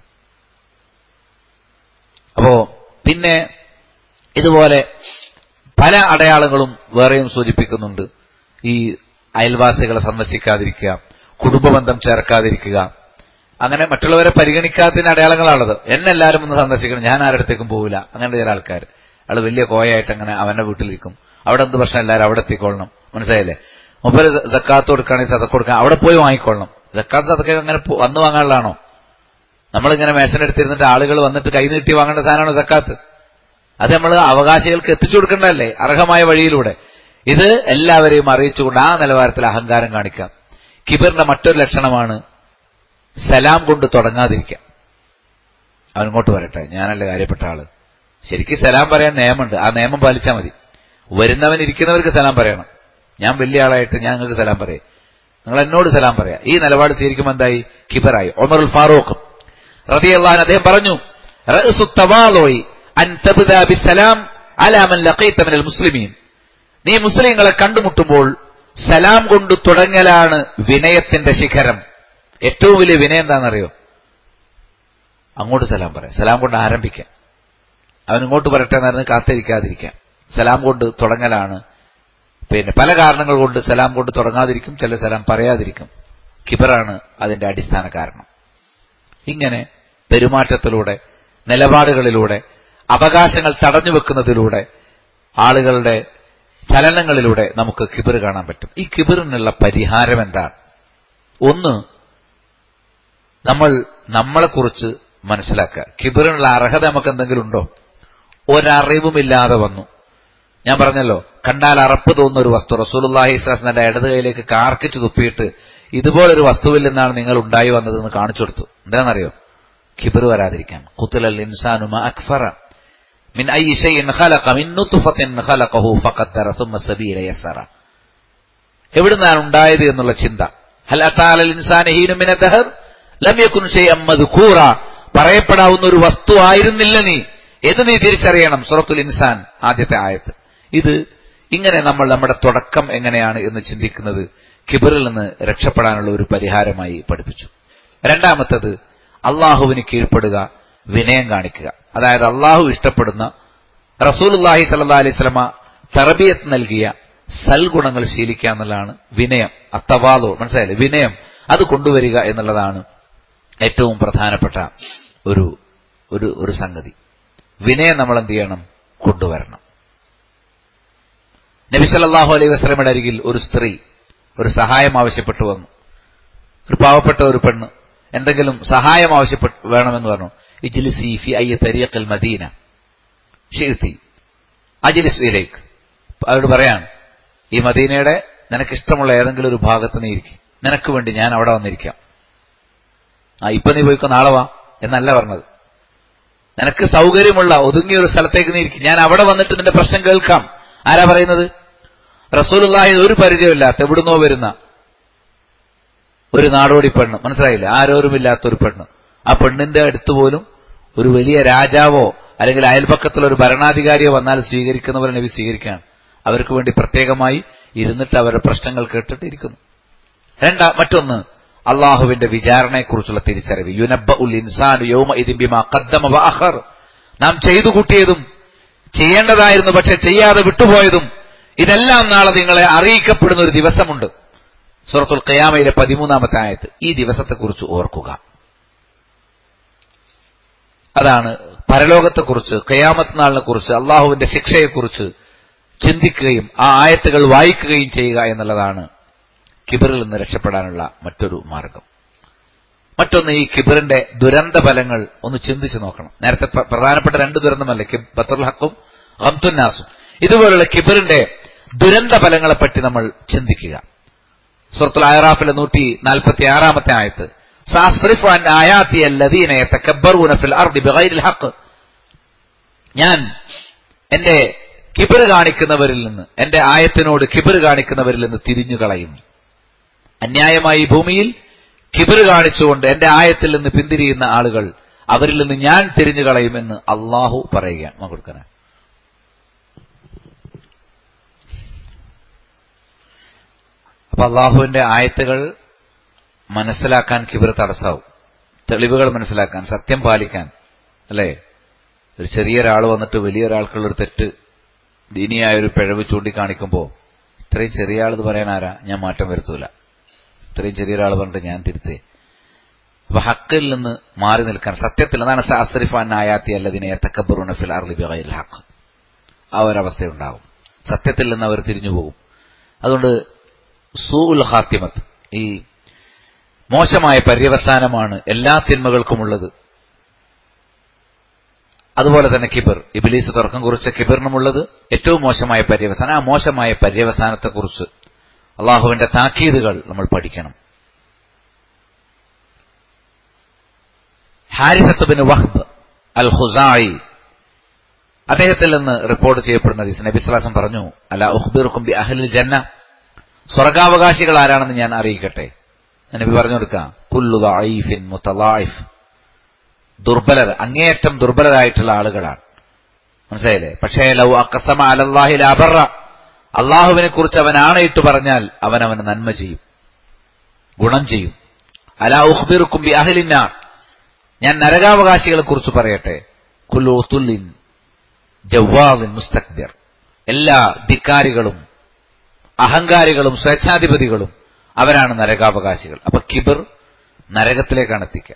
അപ്പോ പിന്നെ ഇതുപോലെ പല അടയാളങ്ങളും വേറെയും സൂചിപ്പിക്കുന്നുണ്ട് ഈ അയൽവാസികളെ സന്ദർശിക്കാതിരിക്കുക കുടുംബബന്ധം ചേർക്കാതിരിക്കുക അങ്ങനെ മറ്റുള്ളവരെ പരിഗണിക്കാത്തതിന് അടയാളങ്ങളാണത് എന്നെ എല്ലാവരും ഒന്ന് സന്ദർശിക്കണം ഞാൻ ആരുടെ പോവില്ല അങ്ങനെ ചില ആൾക്കാർ അയാൾ വലിയ കോയായിട്ട് അങ്ങനെ അവന്റെ വീട്ടിലിരിക്കും അവിടെ എന്ത് പ്രശ്നം എല്ലാവരും അവിടെ എത്തിക്കൊള്ളണം മനസ്സിലായില്ലേ മുമ്പ് ജക്കാത്ത് കൊടുക്കുകയാണെങ്കിൽ സതക്ക് കൊടുക്കാൻ അവിടെ പോയി വാങ്ങിക്കൊള്ളണം ജക്കാത്ത് സതക്ക അങ്ങനെ വന്നു വാങ്ങാനുള്ളതാണോ നമ്മളിങ്ങനെ മേശനെടുത്തിരുന്നിട്ട് ആളുകൾ വന്നിട്ട് കൈ നീട്ടി വാങ്ങേണ്ട സാധനമാണ് സക്കാത്ത് അത് നമ്മൾ അവകാശികൾക്ക് എത്തിച്ചു കൊടുക്കേണ്ടതല്ലേ അർഹമായ വഴിയിലൂടെ ഇത് എല്ലാവരെയും അറിയിച്ചുകൊണ്ട് ആ നിലവാരത്തിൽ അഹങ്കാരം കാണിക്കാം കിബിറിന്റെ മറ്റൊരു ലക്ഷണമാണ് സലാം കൊണ്ട് തുടങ്ങാതിരിക്കാം അവനിങ്ങോട്ട് വരട്ടെ ഞാനല്ല കാര്യപ്പെട്ട ആള് ശരിക്കും സലാം പറയാൻ നിയമമുണ്ട് ആ നിയമം പാലിച്ചാൽ മതി വരുന്നവൻ ഇരിക്കുന്നവർക്ക് സലാം പറയണം ഞാൻ വലിയ ആളായിട്ട് ഞാൻ നിങ്ങൾക്ക് സലാം പറയും നിങ്ങൾ എന്നോട് സലാം പറയാം ഈ നിലപാട് സ്വീകരിക്കുമ്പോൾ എന്തായി കിബറായി ഒമറുൽ ഫാറൂഖ് റതിയല്ലാൻ അദ്ദേഹം പറഞ്ഞു റഅ്സു തവാലോയി അൻ തബ്ദാ ബിസ്സലാം അലാ മൻ ലഖീത മിനൽ മുസ്ലിമീൻ നീ മുസ്ലിങ്ങളെ കണ്ടുമുട്ടുമ്പോൾ സലാം കൊണ്ട് തുടങ്ങലാണ് വിനയത്തിന്റെ ശിഖരം ഏറ്റവും വലിയ വിനയം എന്താണെന്നറിയോ അങ്ങോട്ട് സലാം പറയാം സലാം കൊണ്ട് ആരംഭിക്കാം അവൻ ഇങ്ങോട്ട് വരട്ടെ എന്ന് കാത്തിരിക്കാതിരിക്കാം സലാം കൊണ്ട് തുടങ്ങലാണ് പിന്നെ പല കാരണങ്ങൾ കൊണ്ട് സലാം കൊണ്ട് തുടങ്ങാതിരിക്കും ചില സലാം പറയാതിരിക്കും കിബറാണ് അതിന്റെ അടിസ്ഥാന കാരണം ഇങ്ങനെ പെരുമാറ്റത്തിലൂടെ നിലപാടുകളിലൂടെ അവകാശങ്ങൾ തടഞ്ഞു വെക്കുന്നതിലൂടെ ആളുകളുടെ ചലനങ്ങളിലൂടെ നമുക്ക് കിബിർ കാണാൻ പറ്റും ഈ കിബിറിനുള്ള പരിഹാരം എന്താണ് ഒന്ന് നമ്മൾ നമ്മളെക്കുറിച്ച് മനസ്സിലാക്കുക കിബിറിനുള്ള അർഹത നമുക്ക് എന്തെങ്കിലും ഉണ്ടോ ഒരറിവുമില്ലാതെ വന്നു ഞാൻ പറഞ്ഞല്ലോ കണ്ടാൽ അറപ്പ് തോന്നുന്ന ഒരു വസ്തു റസൂലുല്ലാഹി ഇസ്ലാസിന്റെ ഇടത് കൈയിലേക്ക് കാർക്കിച്ച് തുപ്പിയിട്ട് ഇതുപോലൊരു വസ്തുവിൽ നിന്നാണ് നിങ്ങൾ ഉണ്ടായി വന്നതെന്ന് കാണിച്ചു കൊടുത്തു എന്താണെന്നറിയോ കിബിർ വരാതിരിക്കാൻ കുത്തുലൽ ഇൻസാനുമ അക്ഫറ മിൻ ഐ ഷൈഇൻ ഖലഖ മിൻ നുത്ഫത്തിൻ ഖലഖഹു ഫഖദ്ദറ സുമ്മ സബീല യസറ എവിടുന്നാണ് ഉണ്ടായത് എന്നുള്ള ചിന്ത ഹൽ അതാലൽ ഇൻസാന ഹീനു മിന ദഹർ ലം യകുൻ ഷൈഅൻ മദ്കൂറ പറയപ്പെടാവുന്ന ഒരു വസ്തു ആയിരുന്നില്ല നീ എന്ന് നീ തിരിച്ചറിയണം സൂറത്തുൽ ഇൻസാൻ ആദ്യത്തെ ആയത്ത് ഇത് ഇങ്ങനെ നമ്മൾ നമ്മുടെ തുടക്കം എങ്ങനെയാണ് എന്ന് ചിന്തിക്കുന്നത് കിബറിൽ നിന്ന് രക്ഷപ്പെടാനുള്ള ഒരു പരിഹാരമായി പഠിപ്പിച്ചു രണ്ടാമത്തത് അള്ളാഹുവിന് കീഴ്പ്പെടുക വിനയം കാണിക്കുക അതായത് അള്ളാഹു ഇഷ്ടപ്പെടുന്ന റസൂലുല്ലാഹി സല്ലാ അലൈഹി സ്വലമ തറബിയത്ത് നൽകിയ സൽഗുണങ്ങൾ ശീലിക്കുക എന്നുള്ളതാണ് വിനയം അത്തവാലോ മനസ്സിലായില്ലേ വിനയം അത് കൊണ്ടുവരിക എന്നുള്ളതാണ് ഏറ്റവും പ്രധാനപ്പെട്ട ഒരു ഒരു ഒരു സംഗതി വിനയം നമ്മൾ എന്ത് ചെയ്യണം കൊണ്ടുവരണം നബി സല്ലല്ലാഹു അലൈഹി വസല്ലമയുടെ അരികിൽ ഒരു സ്ത്രീ ഒരു സഹായം ആവശ്യപ്പെട്ടു വന്നു ഒരു പാവപ്പെട്ട ഒരു പെണ്ണ് എന്തെങ്കിലും സഹായം ആവശ്യപ്പെട്ടു വേണമെന്ന് പറഞ്ഞു ഇജ്ലിസി ഫി അയ്യ തരീഖൽ മദീന ഷിഅ്തി അജ്ലിസ് ഇലൈക്ക് അവരോട് പറയാണ് ഈ മദീനയുടെ നിനക്ക് ഇഷ്ടമുള്ള ഏതെങ്കിലും ഒരു ഭാഗത്ത് നീ ഇരിക്കും നിനക്ക് വേണ്ടി ഞാൻ അവിടെ വന്നിരിക്കാം ആ ഇപ്പൊ നീ പോയിക്കോ നാളെ വാ എന്നല്ല പറഞ്ഞത് നിനക്ക് സൗകര്യമുള്ള ഒതുങ്ങിയ ഒരു സ്ഥലത്തേക്ക് നീ ഇരിക്കും ഞാൻ അവിടെ വന്നിട്ട് നിന്റെ പ്രശ്നം കേൾക്കാം ആരാ പറയുന്നത് റസൂലുള്ളാഹി ഒരു പരിചയമില്ലാത്ത എവിടുന്നോ വരുന്ന ഒരു നാടോടി പെണ്ണ് മനസ്സിലായില്ല ആരോരുമില്ലാത്ത ഒരു പെണ്ണ് ആ പെണ്ണിന്റെ അടുത്ത് പോലും ഒരു വലിയ രാജാവോ അല്ലെങ്കിൽ അയൽപക്കത്തിൽ ഒരു ഭരണാധികാരിയോ വന്നാൽ സ്വീകരിക്കുന്നവരെ നബി സ്വീകരിക്കുകയാണ് അവർക്ക് വേണ്ടി പ്രത്യേകമായി ഇരുന്നിട്ട് അവരുടെ പ്രശ്നങ്ങൾ കേട്ടിട്ട് ഇരിക്കുന്നു രണ്ടാ മറ്റൊന്ന് അള്ളാഹുവിന്റെ വിചാരണയെക്കുറിച്ചുള്ള തിരിച്ചറിവ് യുനബ്ബ ഉൽ ഇൻസാനു യൗമ ഇതിബിമാ ഖദ്ദമ വഅഖർ നാം ചെയ്തു കൂട്ടിയതും ചെയ്യേണ്ടതായിരുന്നു പക്ഷെ ചെയ്യാതെ വിട്ടുപോയതും ഇതെല്ലാം നാളെ നിങ്ങളെ അറിയിക്കപ്പെടുന്ന ഒരു ദിവസമുണ്ട് സൂറത്തുൽ ഖയാമയിലെ പതിമൂന്നാമത്തെ ആയത്ത് ഈ ദിവസത്തെക്കുറിച്ച് ഓർക്കുക അതാണ് പരലോകത്തെക്കുറിച്ച് ഖയാമത്ത് നാളിനെ കുറിച്ച് അള്ളാഹുവിന്റെ ശിക്ഷയെക്കുറിച്ച് ചിന്തിക്കുകയും ആ ആയത്തുകൾ വായിക്കുകയും ചെയ്യുക എന്നുള്ളതാണ് കിബറിൽ നിന്ന് രക്ഷപ്പെടാനുള്ള മറ്റൊരു മാർഗം മറ്റൊന്ന് ഈ കിബറിന്റെ ദുരന്ത ഫലങ്ങൾ ഒന്ന് ചിന്തിച്ചു നോക്കണം നേരത്തെ പ്ര- പ്രധാനപ്പെട്ട രണ്ട് ദുരന്തമല്ലേ കിബ് ബത്തുൽ ഹക്കും ഹംതുന്നാസും ഇതുപോലുള്ള കിബറിന്റെ ദുരന്ത ഫലങ്ങളെപ്പറ്റി നമ്മൾ ചിന്തിക്കുക സുഹൃത്തുൽ അയറാഫിലെ നൂറ്റി നാൽപ്പത്തി ആറാമത്തെ ആയത്ത് സാസ്രിഫ് അൻ ആയാത്തി അല്ലദീന യതകബ്ബറൂന ഫിൽ അർദി ബിഗൈരിൽ ഹഖ് ഞാൻ എന്റെ കിബിർ കാണിക്കുന്നവരിൽ നിന്ന് എന്റെ ആയത്തിനോട് കിബിർ കാണിക്കുന്നവരിൽ നിന്ന് തിരിഞ്ഞു കളയും അന്യായമായി ഭൂമിയിൽ കിബിർ കാണിച്ചുകൊണ്ട് എന്റെ ആയത്തിൽ നിന്ന് പിന്തിരിയുന്ന ആളുകൾ അവരിൽ നിന്ന് ഞാൻ തിരിഞ്ഞു കളയുമെന്ന് അള്ളാഹു പറയുകയാണ് മകൊടുക്കണേ അപ്പൊ അള്ളാഹുവിന്റെ ആയത്തുകൾ മനസ്സിലാക്കാൻ കിബിർ തടസ്സാവും തെളിവുകൾ മനസ്സിലാക്കാൻ സത്യം പാലിക്കാൻ അല്ലേ ഒരു ചെറിയൊരാൾ വന്നിട്ട് വലിയൊരാൾക്കുള്ളൊരു തെറ്റ് ദീനിയായ ഒരു പിഴവ് ചൂണ്ടിക്കാണിക്കുമ്പോൾ ഇത്രയും ചെറിയ ആൾ ഇത് പറയാൻ ആരാ ഞാൻ മാറ്റം വരുത്തൂല ഇത്രയും ചെറിയൊരാൾ പറഞ്ഞിട്ട് ഞാൻ തിരുത്തേ അപ്പൊ ഹക്കിൽ നിന്ന് മാറി നിൽക്കാൻ സത്യത്തിൽ അതാണ് സാസ്രിഫാൻ ആയാത്തി അല്ലതിനെ തക്കബറുന ഫിൽ അർലി ബിഗൈരിൽ ഹക്ക് ആ ഒരവസ്ഥയുണ്ടാവും സത്യത്തിൽ നിന്ന് അവർ തിരിഞ്ഞു പോകും അതുകൊണ്ട് സൂഉൽ ഹാത്തിമത്ത് ഈ മോശമായ പര്യവസാനമാണ് എല്ലാ തിന്മകൾക്കുമുള്ളത് അതുപോലെ തന്നെ കിബിർ ഇബിലീസ് തുറക്കം കുറിച്ച കിബിറിനുമുള്ളത് ഏറ്റവും മോശമായ പര്യവസാനം ആ മോശമായ പര്യവസാനത്തെക്കുറിച്ച് അള്ളാഹുവിന്റെ താക്കീതുകൾ നമ്മൾ പഠിക്കണം ഹാരിസത്തുബിന് വഹ്ബ് അൽ ഹുസായി അദ്ദേഹത്തിൽ നിന്ന് റിപ്പോർട്ട് ചെയ്യപ്പെടുന്ന ഹദീസ് നബി സ്വലാസം പറഞ്ഞു അല ഉഖ്ബിറുക്കും ബി അഹ്ലിൽ ജന്ന സ്വർഗാവകാശികൾ ആരാണെന്ന് ഞാൻ അറിയിക്കട്ടെ നബി പറഞ്ഞു കൊടുക്കാം കുല്ലു ദഈഫിൻ മുതലായിഫ് ദുർബലർ അങ്ങേയറ്റം ദുർബലരായിട്ടുള്ള ആളുകളാണ് മനസ്സിലായില്ലേ പക്ഷേ ലൗ അക്കസമ അലല്ലാഹി ലാബറ അള്ളാഹുവിനെ കുറിച്ച് അവൻ ആണയിട്ട് പറഞ്ഞാൽ അവൻ അവന് നന്മ ചെയ്യും ഗുണം ചെയ്യും അല ഉഖ്ബിറുക്കും ബി അഹ്ലിന്നാർ ഞാൻ നരകാവകാശികളെ കുറിച്ച് പറയട്ടെ കുല്ലു തുല്ലിൻ ജവാദിൻ മുസ്തക്ബിർ എല്ലാ ധിക്കാരികളും അഹങ്കാരികളും സ്വേച്ഛാധിപതികളും അവരാണ് നരകാവകാശികൾ അപ്പൊ കിബിർ നരകത്തിലേക്കാണ് എത്തിക്കുക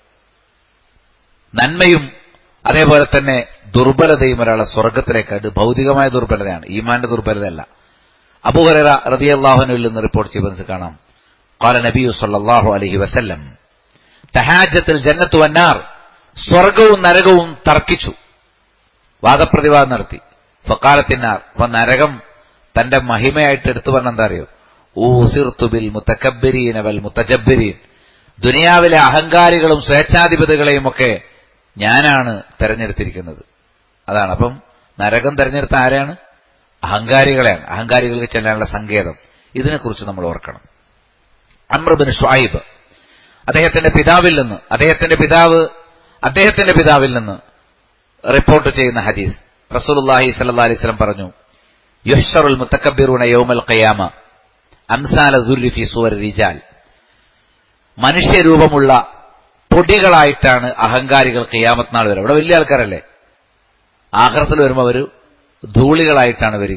നന്മയും അതേപോലെ തന്നെ ദുർബലതയും ഒരാളെ സ്വർഗത്തിലേക്കായിട്ട് ഭൗതികമായ ദുർബലതയാണ് ഈമാന്റെ ദുർബലതയല്ല അബുഹറ റതിയല്ലാഹുനുവിൽ നിന്ന് റിപ്പോർട്ട് ചെയ്യുന്നത് കാണാം قال നബിയു സല്ലല്ലാഹു അലൈഹി വസല്ലം തഹാജത്തിൽ ജന്നത്തു വന്നാർ സ്വർഗവും നരകവും തർക്കിച്ചു വാദപ്രതിവാദം നടത്തി ഫക്കാലത്തിനാർ അപ്പൊ നരകം തന്റെ മഹിമയായിട്ട് എടുത്തു പറഞ്ഞ എന്താ അറിയോ ഊസിർത്തുബിൽ മുത്തക്കബിരീൻ വൽ മുത്തജബിരീൻ ദുനിയാവിലെ അഹങ്കാരികളും സ്വേച്ഛാധിപതികളെയും ഒക്കെ ഞാനാണ് തെരഞ്ഞെടുത്തിരിക്കുന്നത് അതാണ് അപ്പം നരകം തെരഞ്ഞെടുത്ത ആരാണ് അഹങ്കാരികളെയാണ് അഹങ്കാരികൾക്ക് ചെല്ലാനുള്ള സങ്കേതം ഇതിനെക്കുറിച്ച് നമ്മൾ ഓർക്കണം അമ്രബിൻ ഷുഐബ് അദ്ദേഹത്തിന്റെ പിതാവിൽ നിന്ന് അദ്ദേഹത്തിന്റെ പിതാവ് അദ്ദേഹത്തിന്റെ പിതാവിൽ നിന്ന് റിപ്പോർട്ട് ചെയ്യുന്ന ഹദീസ് റസൂലുള്ളാഹി സ്വല്ലല്ലാഹി അലൈഹി വസല്ലം പറഞ്ഞു യുഹ്ശറുൽ മുത്തക്കബ്ബിറൂന യൗമൽ ഖിയാമ അംസാല ദുർരി ഫി സൂവർ റിജാൽ മനുഷ്യരൂപമുള്ള പൊടികളായിട്ടാണ് അഹങ്കാരികൾ ഖിയാമത്ത് നാൾ വരെ ഇവിടെ വലിയ ആൾക്കാരല്ലേ ആഹ്റത്തിൽ വരുമ്പോൾ അവർ ധൂളികളായിട്ടാണ് വരിക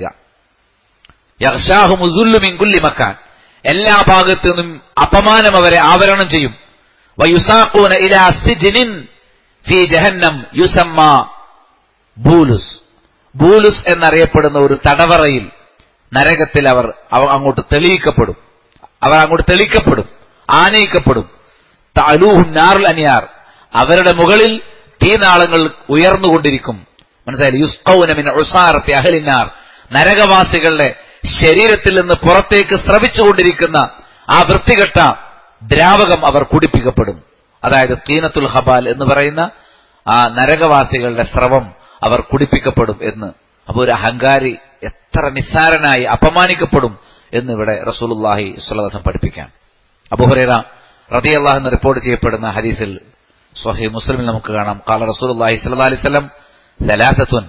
യഹ്ഷാഹു മുസുല്ലു മിൻകുല്ലി മക്കാൻ എല്ലാ ഭാഗത്തു നിന്നും അപമാനം അവരെ ആവരണം ചെയ്യും വയുസാഖൂന ഇലാ സിജ്നിൻ ഫി ജഹന്നം യുസമ്മ ബൂലുസ് ബൂലുസ് എന്നറിയപ്പെടുന്ന ഒരു തടവറയിൽ നരകത്തിൽ അവർ അവ- അങ്ങോട്ട് തെളിയിക്കപ്പെടും അവർ അങ്ങോട്ട് തെളിക്കപ്പെടും ആനയിക്കപ്പെടും തലൂഹും നാറുൽ അനിയാർ അവരുടെ മുകളിൽ തീനാളങ്ങൾ ഉയർന്നുകൊണ്ടിരിക്കും മനസ്സിലായി യുസ്കൗനമിൻ ഉസാറത്തെ അഹലിനാർ നരകവാസികളുടെ ശരീരത്തിൽ നിന്ന് പുറത്തേക്ക് സ്രവിച്ചുകൊണ്ടിരിക്കുന്ന ആ വൃത്തികെട്ട ദ്രാവകം അവർ കുടിപ്പിക്കപ്പെടും അതായത് തീനത്തുൽ ഹബാൽ എന്ന് പറയുന്ന ആ നരകവാസികളുടെ സ്രവം അവർ കുടിപ്പിക്കപ്പെടും എന്ന് അപ്പോൾ ഒരു അഹങ്കാരി എത്ര നിസ്സാരനായി അപമാനിക്കപ്പെടും എന്ന് ഇവിടെ റസൂലുല്ലാഹി സ്വലദാസം പഠിപ്പിക്കാൻ അബുഹുറേറ റതിയല്ലാഹ് എന്ന് റിപ്പോർട്ട് ചെയ്യപ്പെടുന്ന ഹദീസിൽ സ്വഹി മുസ്ലിമിൽ നമുക്ക് കാണാം കാല റസൂലുല്ലാഹി സ്വല്ലല്ലാഹി അലൈഹി വസല്ലം സലാസത്തുൻ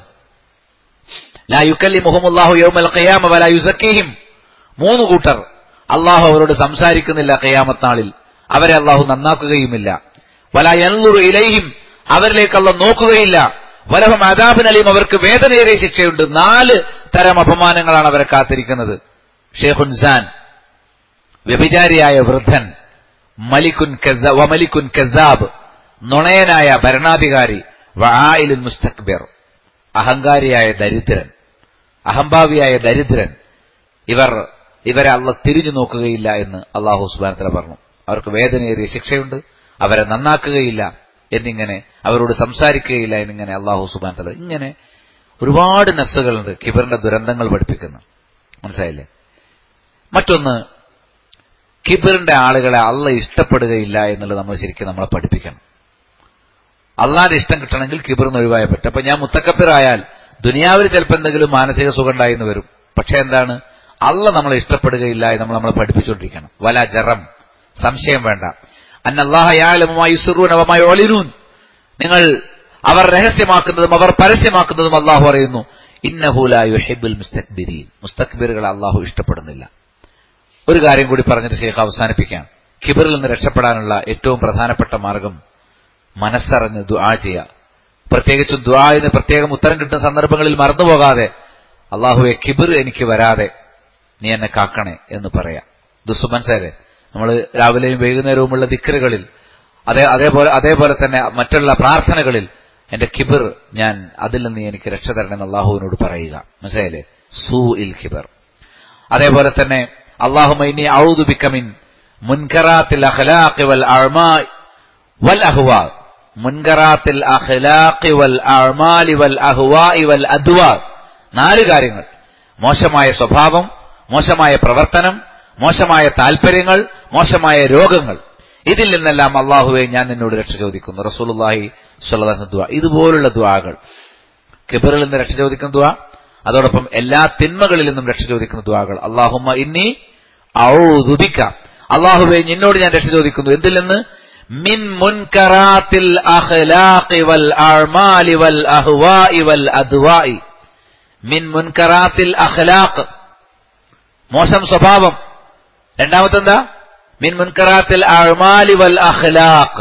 ലാ യുക്കല്ലിമുഹുമുല്ലാഹു യൗമൽ ഖിയാമ വലാ യുസക്കീഹിം മൂന്ന് കൂട്ടർ അള്ളാഹു അവരോട് സംസാരിക്കുന്നില്ല ഖിയാമത്ത് നാളിൽ അവരെ അള്ളാഹു നന്നാക്കുകയുമില്ല വലാ യൻളുറു ഇലൈഹിം അവരിലേക്ക് അള്ളാഹ് നോക്കുകയില്ല വലഹും അദാബിനലിയും അവർക്ക് വേദനയേറിയ ശിക്ഷയുണ്ട് നാല് തരം അപമാനങ്ങളാണ് അവരെ കാത്തിരിക്കുന്നത് ഷേഖുൻസാൻ വ്യഭിചാരിയായ വൃദ്ധൻ മലിക്കുൻ കസ്സ- വമലിക്കുൻ കസാബ് നുണയനായ ഭരണാധികാരി വആയിലുൻ മുസ്തക്ബിർ അഹങ്കാരിയായ ദരിദ്രൻ അഹംഭാവിയായ ദരിദ്രൻ ഇവർ ഇവരെ അള്ള തിരിഞ്ഞു നോക്കുകയില്ല എന്ന് അള്ളാഹു സുബാനത്തല പറഞ്ഞു അവർക്ക് വേദനയേറിയ ശിക്ഷയുണ്ട് അവരെ നന്നാക്കുകയില്ല എന്നിങ്ങനെ അവരോട് സംസാരിക്കുകയില്ല എന്നിങ്ങനെ അള്ളാഹു സുബാനത്തല ഇങ്ങനെ ഒരുപാട് നസ്സുകളുണ്ട് കിബറിന്റെ ദുരന്തങ്ങൾ പഠിപ്പിക്കുന്നു മനസ്സിലായില്ലേ മറ്റൊന്ന് കിബറിന്റെ ആളുകളെ അള്ള ഇഷ്ടപ്പെടുകയില്ല എന്നുള്ളത് നമ്മൾ ശരിക്കും നമ്മളെ പഠിപ്പിക്കണം അള്ളാന്റെ ഇഷ്ടം കിട്ടണമെങ്കിൽ കിബറിന്ന് ഒഴിവായ പറ്റും അപ്പൊ ഞാൻ മുത്തക്കപ്പിറായാൽ ദുനിയാവിൽ ചിലപ്പോൾ എന്തെങ്കിലും മാനസിക സുഖം ഉണ്ടായിന്ന് വരും പക്ഷെ എന്താണ് അള്ള നമ്മളെ ഇഷ്ടപ്പെടുകയില്ല എന്ന് നമ്മൾ നമ്മളെ പഠിപ്പിച്ചുകൊണ്ടിരിക്കണം വല ജറം സംശയം വേണ്ട അന്നല്ലാഹയാലുമായി സുറൂനവമായി ഒളിരൂൻ നിങ്ങൾ അവർ രഹസ്യമാക്കുന്നതും അവർ പരസ്യമാക്കുന്നതും അള്ളാഹു പറയുന്നു ഇന്നഹുലായുഹിബുൽ മുസ്തക്ബിരീൻ മുസ്തക്ബിറുകൾ അള്ളാഹു ഇഷ്ടപ്പെടുന്നില്ല ഒരു കാര്യം കൂടി പറഞ്ഞിട്ട് ശേഖ് അവസാനിപ്പിക്കാം കിബറിൽ നിന്ന് രക്ഷപ്പെടാനുള്ള ഏറ്റവും പ്രധാനപ്പെട്ട മാർഗം മനസ്സറിഞ്ഞ് ദുആ ചെയ്യുക പ്രത്യേകിച്ചും ദുആന് പ്രത്യേകം ഉത്തരം കിട്ടുന്ന സന്ദർഭങ്ങളിൽ മറന്നുപോകാതെ അള്ളാഹുവെ കിബിർ എനിക്ക് വരാതെ നീ എന്നെ കാക്കണേ എന്ന് പറയാം ദുസ്സുമൻസേരെ നമ്മൾ രാവിലെയും വൈകുന്നേരവുമുള്ള ദിക്കറുകളിൽ അതേ അതേപോലെ അതേപോലെ തന്നെ മറ്റുള്ള പ്രാർത്ഥനകളിൽ എന്റെ കിബിർ ഞാൻ അതിൽ നിന്ന് എനിക്ക് രക്ഷ തരണമെന്ന് അള്ളാഹുവിനോട് പറയുക മനസ്സിലായില്ലേ സൂ ഇൽ കിബർ അതേപോലെ തന്നെ അള്ളാഹുമൈനി ഔദു ബിക്കമിൻ മുൻകറാത്തിൽ അഖലാഖി വൽ അഴ്മാ വൽ അഹ്വാ മുൻകറാത്തിൽ അഖലാഖി വൽ അഴ്മാലി വൽ അഹ്വാഇ വൽ അദ്വാ നാല് കാര്യങ്ങൾ മോശമായ സ്വഭാവം മോശമായ പ്രവർത്തനം മോശമായ താല്പര്യങ്ങൾ മോശമായ രോഗങ്ങൾ ഇതിൽ നിന്നെല്ലാം അള്ളാഹുവെ ഞാൻ നിന്നോട് രക്ഷ ചോദിക്കുന്നു റസൂലുള്ളാഹി സ്വല്ലല്ലാഹു ദുആ ഇതുപോലുള്ള ദുആകൾ കിബറിൽ നിന്ന് രക്ഷ ചോദിക്കുന്ന ദുആ അതോടൊപ്പം എല്ലാ തിന്മകളിൽ നിന്നും രക്ഷ ചോദിക്കുന്ന ദുആകൾ അള്ളാഹുമ്മ ഇന്നി ഔദുബിക്ക അള്ളാഹുവെ നിന്നോട് ഞാൻ രക്ഷ ചോദിക്കുന്നു എന്തിൽ നിന്ന് മിൻ മുൻകറാത്തിൽ അഖ്ലാഖി വൽ അഅ്മാലി വൽ അഹ്വാഇ വൽ അദ്വാഇ മിൻ മുൻകറാത്തിൽ അഖ്ലാഖ് മോശം സ്വഭാവം രണ്ടാമത്തെന്താ മിൻ മുൻകറാത്തിൽ അഅ്മാലി വൽ അഖ്ലാഖ്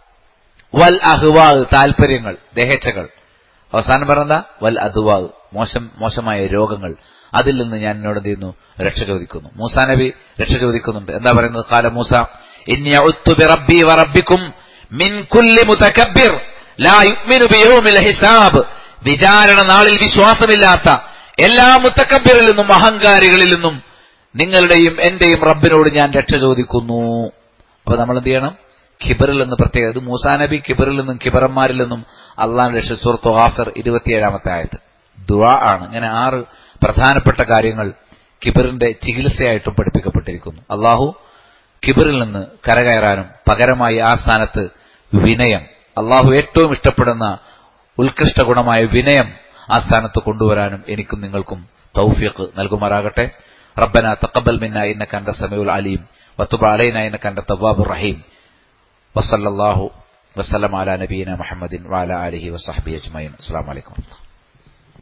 വൽ അഹ്വാ താല്പര്യങ്ങൾ ദേഹേച്ഛകൾ അവസാനം പറഞ്ഞ വൽ അദ്വാ മോശം മോശമായ രോഗങ്ങൾ അതിൽ നിന്ന് ഞാൻ എന്നോട് എന്ത് ചെയ്യുന്നു രക്ഷ ചോദിക്കുന്നു മൂസാ നബി രക്ഷ ചോദിക്കുന്നുണ്ട് എന്താ പറയുന്നത് കാല മൂസ ഇന്നി അഉത്തു ബിറബ്ബി വറബ്ബിക്കും മിൻ കുല്ലി മുതകബ്ബിർ ലാ യുഅ്മിനു ബിയൗമിൽ ഹിസാബ് വിചാരണ നാളിൽ വിശ്വാസമില്ലാത്ത എല്ലാ മുത്തക്കബ്ബിറിൽ നിന്നും അഹങ്കാരികളിൽ നിന്നും നിങ്ങളുടെയും എന്റെയും റബ്ബിനോട് ഞാൻ രക്ഷ ചോദിക്കുന്നു അപ്പൊ നമ്മൾ എന്ത് ചെയ്യണം ഖിബറിൽ നിന്ന് പ്രത്യേക ഇത് മൂസാ നബി ഖിബറിൽ നിന്നും ഖിബറന്മാരിൽ നിന്നും അള്ളാൻ രക്ഷ സുഹൃത്തു ഹാഫർ ഇരുപത്തിയേഴാമത്തെ ആയത് ദുആ ആണ് ഇങ്ങനെ ആറ് പ്രധാനപ്പെട്ട കാര്യങ്ങൾ കിബറിന്റെ ചികിത്സയായിട്ടും പഠിപ്പിക്കപ്പെട്ടിരിക്കുന്നു അള്ളാഹു കിബറിൽ നിന്ന് കരകയറാനും പകരമായി ആ സ്ഥാനത്ത് വിനയം അള്ളാഹു ഏറ്റവും ഇഷ്ടപ്പെടുന്ന ഉത്കൃഷ്ട ഗുണമായ വിനയം ആ സ്ഥാനത്ത് കൊണ്ടുവരാനും എനിക്കും നിങ്ങൾക്കും തൗഫീഖ് നൽകുമാറാകട്ടെ റബ്ബന തഖബ്ബൽ മിന്ന ഇന്നക അൻത സമീഉൽ അലീം വതുബ് അലൈന ഇന്നക അൻത തവ്വാബുർ റഹീം വസല്ലല്ലാഹു വസല്ലം അലാ നബീന മുഹമ്മദിൻ വഅലാ ആലിഹി വസഹ്ബിഹി അജ്മഈൻ അസ്സലാമു അലൈക്കും